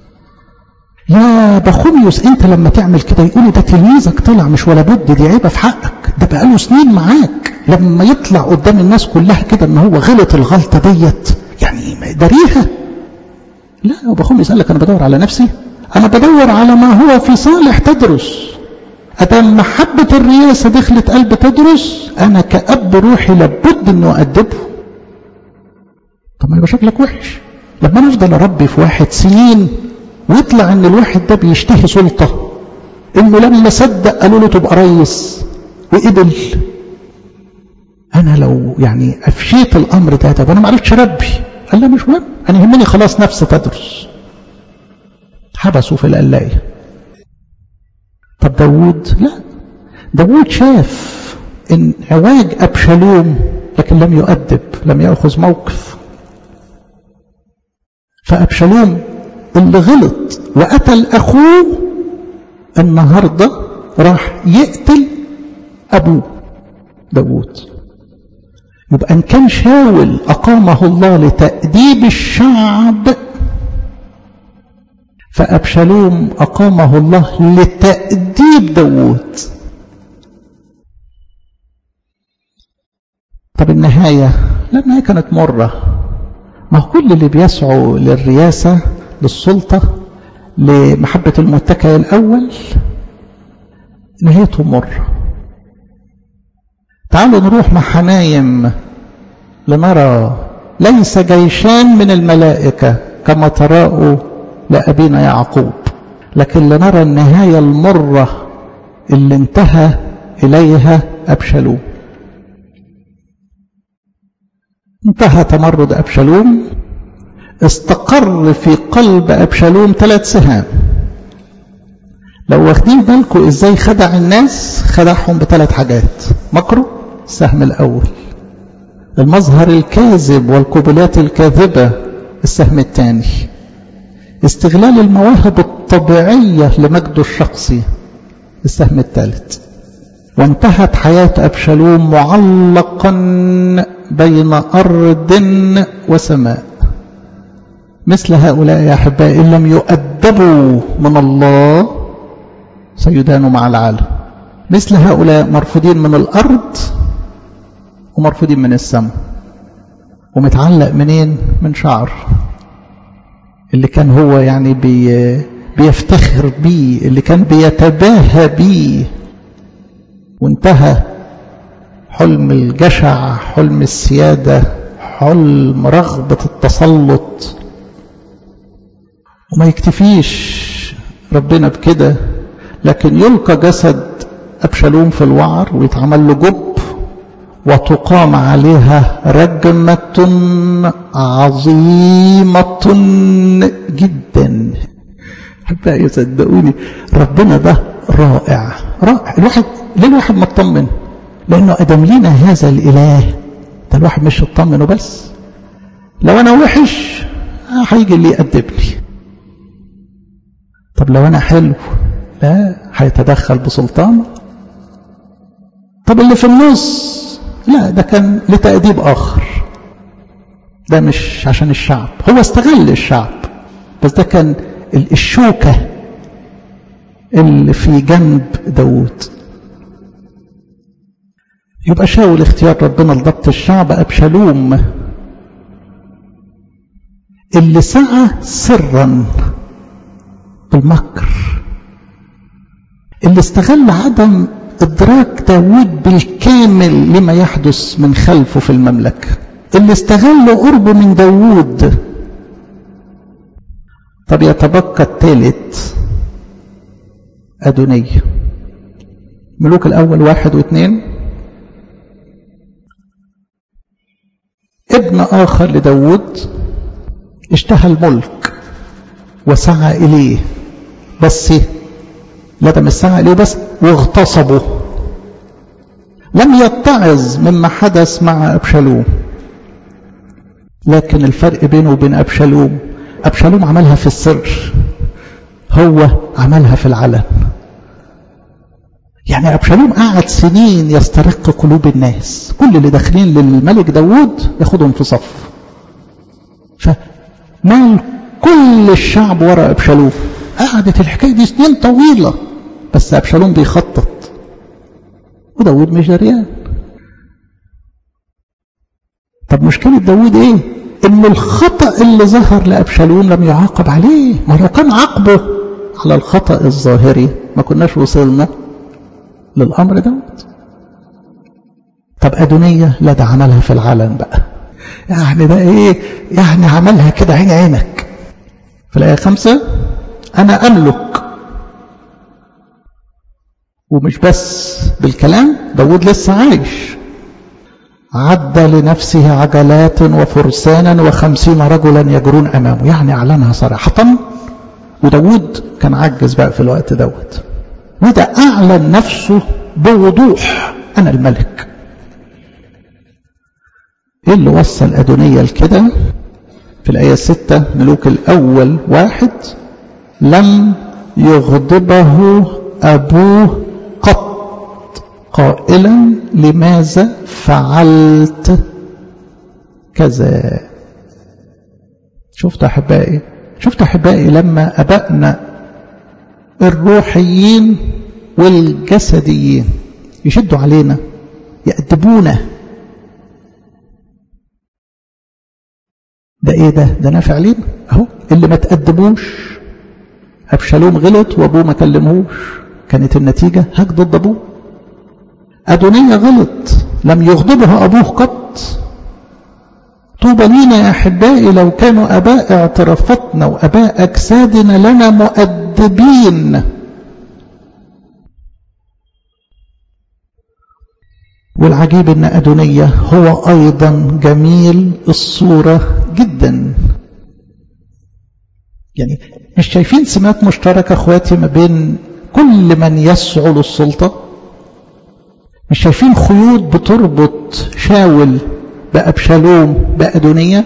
يا بخوميوس انت لما تعمل كده يقولوا ده تلميذك طلع مش ولا بد دي عيبه في حقك ده بقاله سنين معاك لما يطلع قدام الناس كلها كده ان هو غلط الغلطه ديت يعني داريها لا ابو بخوميوس قال لك انا بدور على نفسي انا بدور على ما هو في صالح تدرس ادام محبه الرياسه دخلت قلب تدرس انا كاب روحي لابد انه ادبه طب ما يبقى شكلك وحش لما انا افضل اربي في واحد سنين ويطلع ان الواحد ده بيشتهي سلطه انه لما صدق قالوا له تبقى ريس وقبل انا لو يعني افشيت الامر ده طب انا ما عرفتش اربي قال لا مش مهم انا يهمني خلاص نفسي تدرس حبسوا في القلايه طب داوود لا داوود شاف ان عواج ابشالوم لكن لم يؤدب لم ياخذ موقف فابشالوم اللي غلط وقتل اخوه النهارده راح يقتل ابوه داوود يبقى ان كان شاول اقامه الله لتاديب الشعب فابشالوم اقامه الله لتاديب داوود طب النهايه لا النهايه كانت مره ما هو كل اللي بيسعوا للرياسه للسلطه لمحبه المتكئ الاول نهايته مره تعالوا نروح مع حنايم لنرى ليس جيشان من الملائكة كما تراءوا لأبينا يعقوب لكن لنرى النهاية المرة اللي انتهى إليها أبشلوم انتهى تمرد أبشلوم استقر في قلب أبشلوم ثلاث سهام لو واخدين بالكم ازاي خدع الناس خدعهم بثلاث حاجات مكره السهم الأول المظهر الكاذب والقبلات الكاذبة السهم الثاني استغلال المواهب الطبيعية لمجده الشخصي السهم الثالث وانتهت حياة أبشالوم معلقا بين أرض وسماء مثل هؤلاء يا أحبائي إن لم يؤدبوا من الله سيدانوا مع العالم مثل هؤلاء مرفوضين من الأرض ومرفوضين من السماء ومتعلق منين من شعر اللي كان هو يعني بي بيفتخر بيه اللي كان بيتباهى بيه وانتهى حلم الجشع حلم السيادة حلم رغبة التسلط وما يكتفيش ربنا بكده لكن يلقى جسد أبشالوم في الوعر ويتعمل له جب وتقام عليها رجمة عظيمة جدا أحبائي صدقوني ربنا ده رائع رائع الواحد ليه الواحد مطمن لأنه أدم لنا هذا الإله ده الواحد مش يطمن وبس لو أنا وحش هيجي اللي يأدبني طب لو أنا حلو لا هيتدخل بسلطانه طب اللي في النص لا ده كان لتأديب آخر ده مش عشان الشعب هو استغل الشعب بس ده كان الشوكة اللي في جنب داود يبقى شاول اختيار ربنا لضبط الشعب أبشالوم اللي سعى سرا بالمكر اللي استغل عدم إدراك داود بالكامل لما يحدث من خلفه في المملكة اللي استغل قربه من داود طب يتبقى الثالث أدونية ملوك الأول واحد واثنين ابن آخر لداود اشتهى الملك وسعى إليه بس لدم السعى إليه بس واغتصبه لم يتعظ مما حدث مع أبشالوم لكن الفرق بينه وبين أبشالوم أبشالوم عملها في السر هو عملها في العلن يعني أبشالوم قعد سنين يسترق قلوب الناس كل اللي داخلين للملك داود ياخدهم في صف فمال كل الشعب وراء أبشالوم قعدت الحكاية دي سنين طويلة بس أبشالوم بيخطط وداود مش دريان طب مشكلة داود ايه ان الخطأ اللي ظهر لأبشالوم لم يعاقب عليه ما لو كان عاقبه على الخطأ الظاهري ما كناش وصلنا للأمر دوت طب أدونية لا ده عملها في العلن بقى يعني ده ايه يعني عملها كده عين عينك في الآية خمسة أنا أملك ومش بس بالكلام داود لسه عايش عد لنفسه عجلات وفرسانا وخمسين رجلا يجرون أمامه يعني أعلنها صراحة وداود كان عجز بقى في الوقت دوت وده أعلن نفسه بوضوح أنا الملك إيه اللي وصل أدونية لكده في الآية ستة ملوك الأول واحد لم يغضبه أبوه قط قائلا لماذا فعلت كذا شفت أحبائي شفت أحبائي لما أبائنا الروحيين والجسديين يشدوا علينا يأدبونا ده ايه ده ده نافع لينا اهو اللي ما تقدموش ابشالوم غلط وابوه ما كلمهوش كانت النتيجة هاك ضد ابوه ادونية غلط لم يغضبها ابوه قط طوبى لينا يا احبائي لو كانوا اباء اعترافاتنا واباء اجسادنا لنا مؤدبين والعجيب ان ادونية هو ايضا جميل الصورة جدا يعني مش شايفين سمات مشتركة اخواتي ما بين كل من يسعى للسلطة مش شايفين خيوط بتربط شاول بأبشالوم بأدونية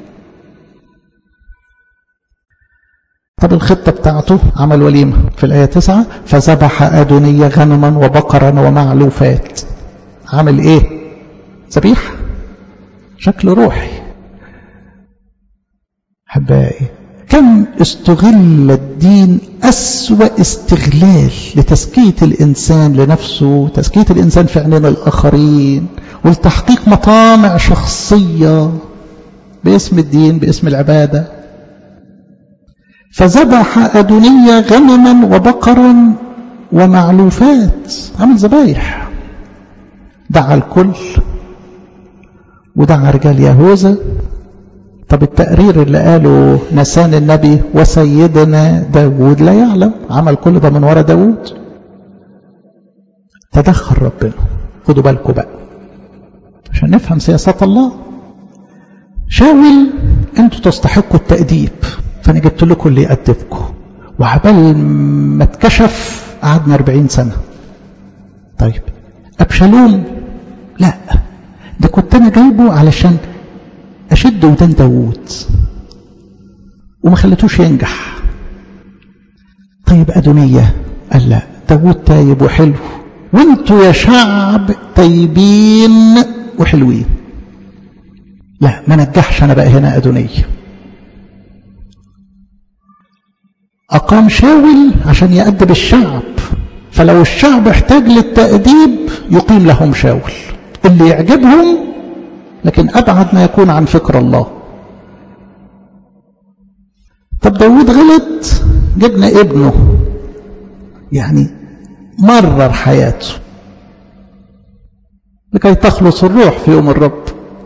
طب الخطة بتاعته عمل وليمة في الآية 9 فذبح أدونية غنما وبقرا ومعلوفات عمل ايه ذبيح شكل روحي حبائي كم استغل الدين أسوأ استغلال لتزكية الإنسان لنفسه تزكية الإنسان في عينين الآخرين ولتحقيق مطامع شخصية باسم الدين باسم العبادة فذبح أدونية غنما وبقرا ومعلوفات عمل ذبايح دعا الكل ودعا رجال يهوذا طب التقرير اللي قاله نسان النبي وسيدنا داود لا يعلم عمل كل ده من ورا داود تدخل ربنا خدوا بالكم بقى عشان نفهم سياسات الله شاول انتوا تستحقوا التأديب فانا جبت لكم اللي يأدبكم وعبال ما اتكشف قعدنا 40 سنة طيب أبشالوم لا ده كنت أنا جايبه علشان أشد ودان داوود وما خليتوش ينجح طيب أدونية قال لا داوود تايب وحلو وانتوا يا شعب طيبين وحلوين لا ما نجحش أنا بقى هنا أدونية أقام شاول عشان يأدب الشعب فلو الشعب احتاج للتأديب يقيم لهم شاول اللي يعجبهم لكن أبعد ما يكون عن فكر الله طب داود غلط جبنا ابنه يعني مرر حياته لكي تخلص الروح في يوم الرب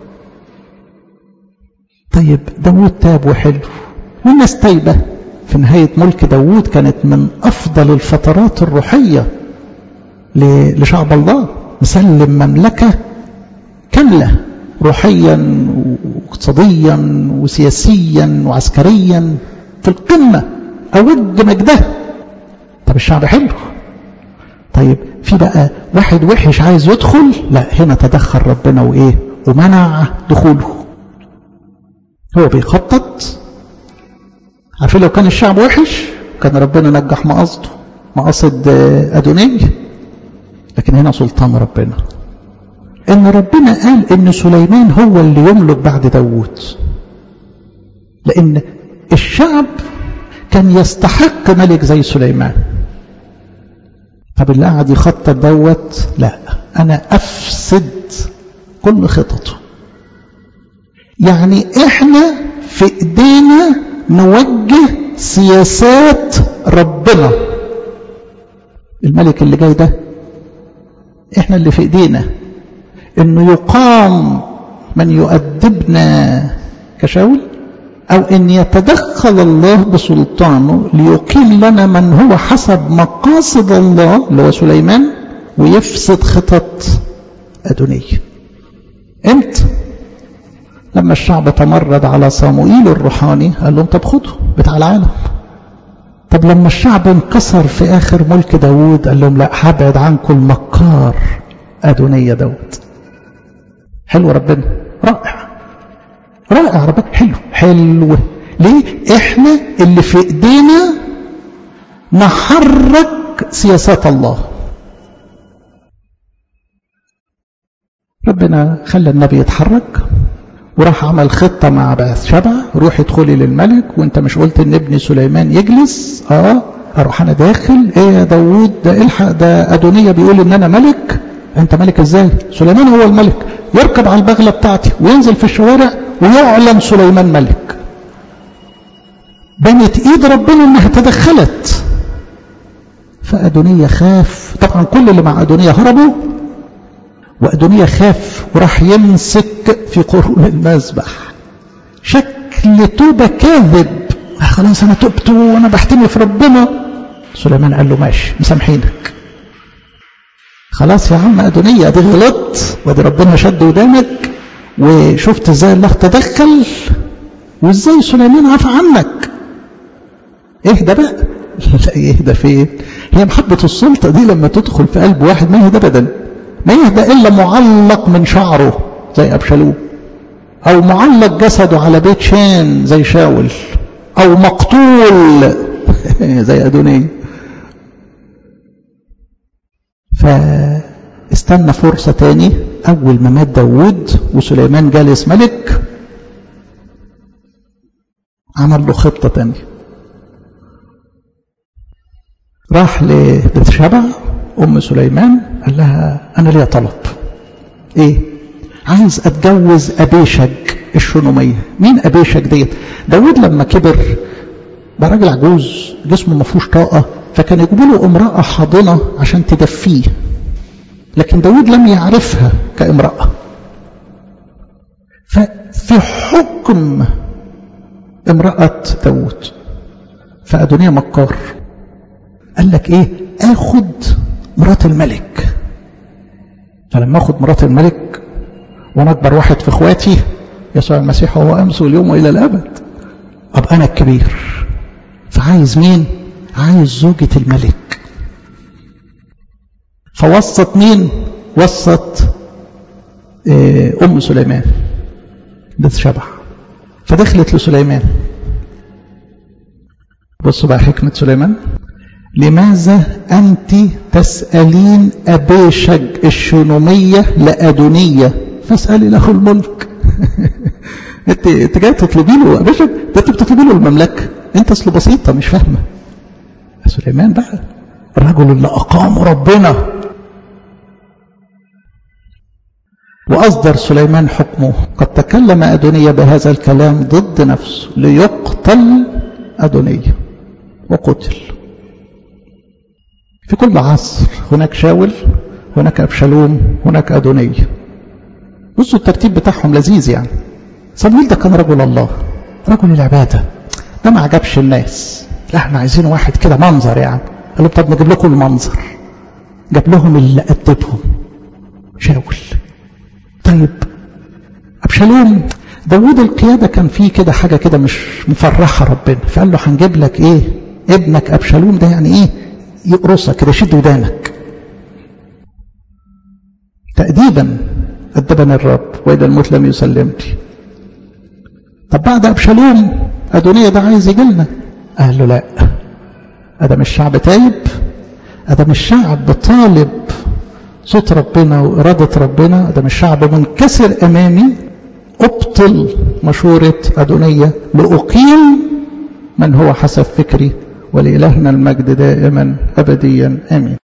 طيب داود تاب وحلو والناس تايبه في نهاية ملك داوود كانت من أفضل الفترات الروحية لشعب الله مسلم مملكة كاملة روحيا واقتصاديا وسياسيا وعسكريا في القمة أود مجده طب الشعب حلو طيب في بقى واحد وحش عايز يدخل لا هنا تدخل ربنا وإيه ومنع دخوله هو بيخطط عارفين لو كان الشعب وحش كان ربنا نجح مقصده مقصد أدونية لكن هنا سلطان ربنا ان ربنا قال ان سليمان هو اللي يملك بعد داوود لان الشعب كان يستحق ملك زي سليمان طب اللي قاعد يخطط دوت لا انا افسد كل خططه يعني احنا في ايدينا نوجه سياسات ربنا الملك اللي جاي ده احنا اللي في ايدينا انه يقام من يؤدبنا كشاول أو أن يتدخل الله بسلطانه ليقيم لنا من هو حسب مقاصد الله اللي هو سليمان ويفسد خطط أدونية امتى لما الشعب تمرد على صاموئيل الروحاني قال لهم طب خدوا بتاع العالم طب لما الشعب انكسر في آخر ملك داود قال لهم لا هبعد عنكم المكار أدونية داود حلو ربنا رائع رائع ربنا حلو حلو ليه احنا اللي في ايدينا نحرك سياسات الله ربنا خلى النبي يتحرك وراح عمل خطة مع بعث شبع روح ادخلي للملك وانت مش قلت ان ابن سليمان يجلس اه اروح انا داخل ايه يا داوود ده الحق ده ادونية بيقول ان انا ملك انت ملك ازاي سليمان هو الملك يركب على البغلة بتاعتي وينزل في الشوارع ويعلن سليمان ملك بنت ايد ربنا انها تدخلت فأدونية خاف طبعا كل اللي مع أدونية هربوا وأدونية خاف وراح يمسك في قرون المذبح شكل توبة كاذب خلاص أنا تبت وأنا بحتمي في ربنا سليمان قال له ماشي مسامحينك خلاص يا عم أدونية دي غلط ودي ربنا شد ودانك وشفت ازاي الله تدخل وازاي سليمان عفى عنك اهدى بقى لا يهدى فين هي محبة السلطة دي لما تدخل في قلب واحد ما يهدى ابدا ما يهدى الا معلق من شعره زي ابشالوم او معلق جسده على بيت شان زي شاول او مقتول زي ادونيه فاستنى فرصة تاني أول ما مات داود وسليمان جالس ملك عمل له خطة تانية راح لبيت شبع أم سليمان قال لها أنا ليا طلب إيه عايز أتجوز أبيشج الشنومية مين أبيشج ديت داود لما كبر بقى راجل عجوز جسمه ما فيهوش طاقة فكان يجيبوا له امرأة حاضنة عشان تدفيه لكن داود لم يعرفها كامرأة ففي حكم امرأة داود فأدونية مكار قال لك ايه اخد مرات الملك فلما اخد مرات الملك وانا اكبر واحد في اخواتي يسوع المسيح هو امس واليوم والى الابد ابقى انا الكبير فعايز مين عايز زوجة الملك فوسط مين وسط ام سليمان بنت شبع فدخلت لسليمان بصوا بقى حكمة سليمان لماذا أنت تسألين أبيشج الشنومية لأدونية فاسألي له الملك انت انت جاي تطلبي له أبيشج ده انت بتطلبي له المملكة انت اصله بسيطة مش فاهمة سليمان بقى الرجل اللي أقامه ربنا وأصدر سليمان حكمه قد تكلم أدونية بهذا الكلام ضد نفسه ليقتل أدونية وقتل في كل عصر هناك شاول هناك أبشالوم هناك أدونية بصوا الترتيب بتاعهم لذيذ يعني صمويل ده كان رجل الله رجل العبادة ده ما عجبش الناس لا احنا عايزين واحد كده منظر يعني قال له طب نجيب لكم المنظر جاب لهم اللي أدبهم شاول طيب أبشالوم داود القيادة كان فيه كده حاجة كده مش مفرحة ربنا فقال له هنجيب لك ايه ابنك أبشالوم ده يعني ايه يقرصك كده شد ودانك تأديبا أدبني الرب وإذا الموت لم يسلمني طب بعد أبشالوم أدونية ده عايز يجي لنا قال له لا أدم الشعب تايب أدم الشعب طالب صوت ربنا وإرادة ربنا أدم الشعب منكسر أمامي أبطل مشورة أدونية لأقيم من هو حسب فكري ولإلهنا المجد دائما أبديا آمين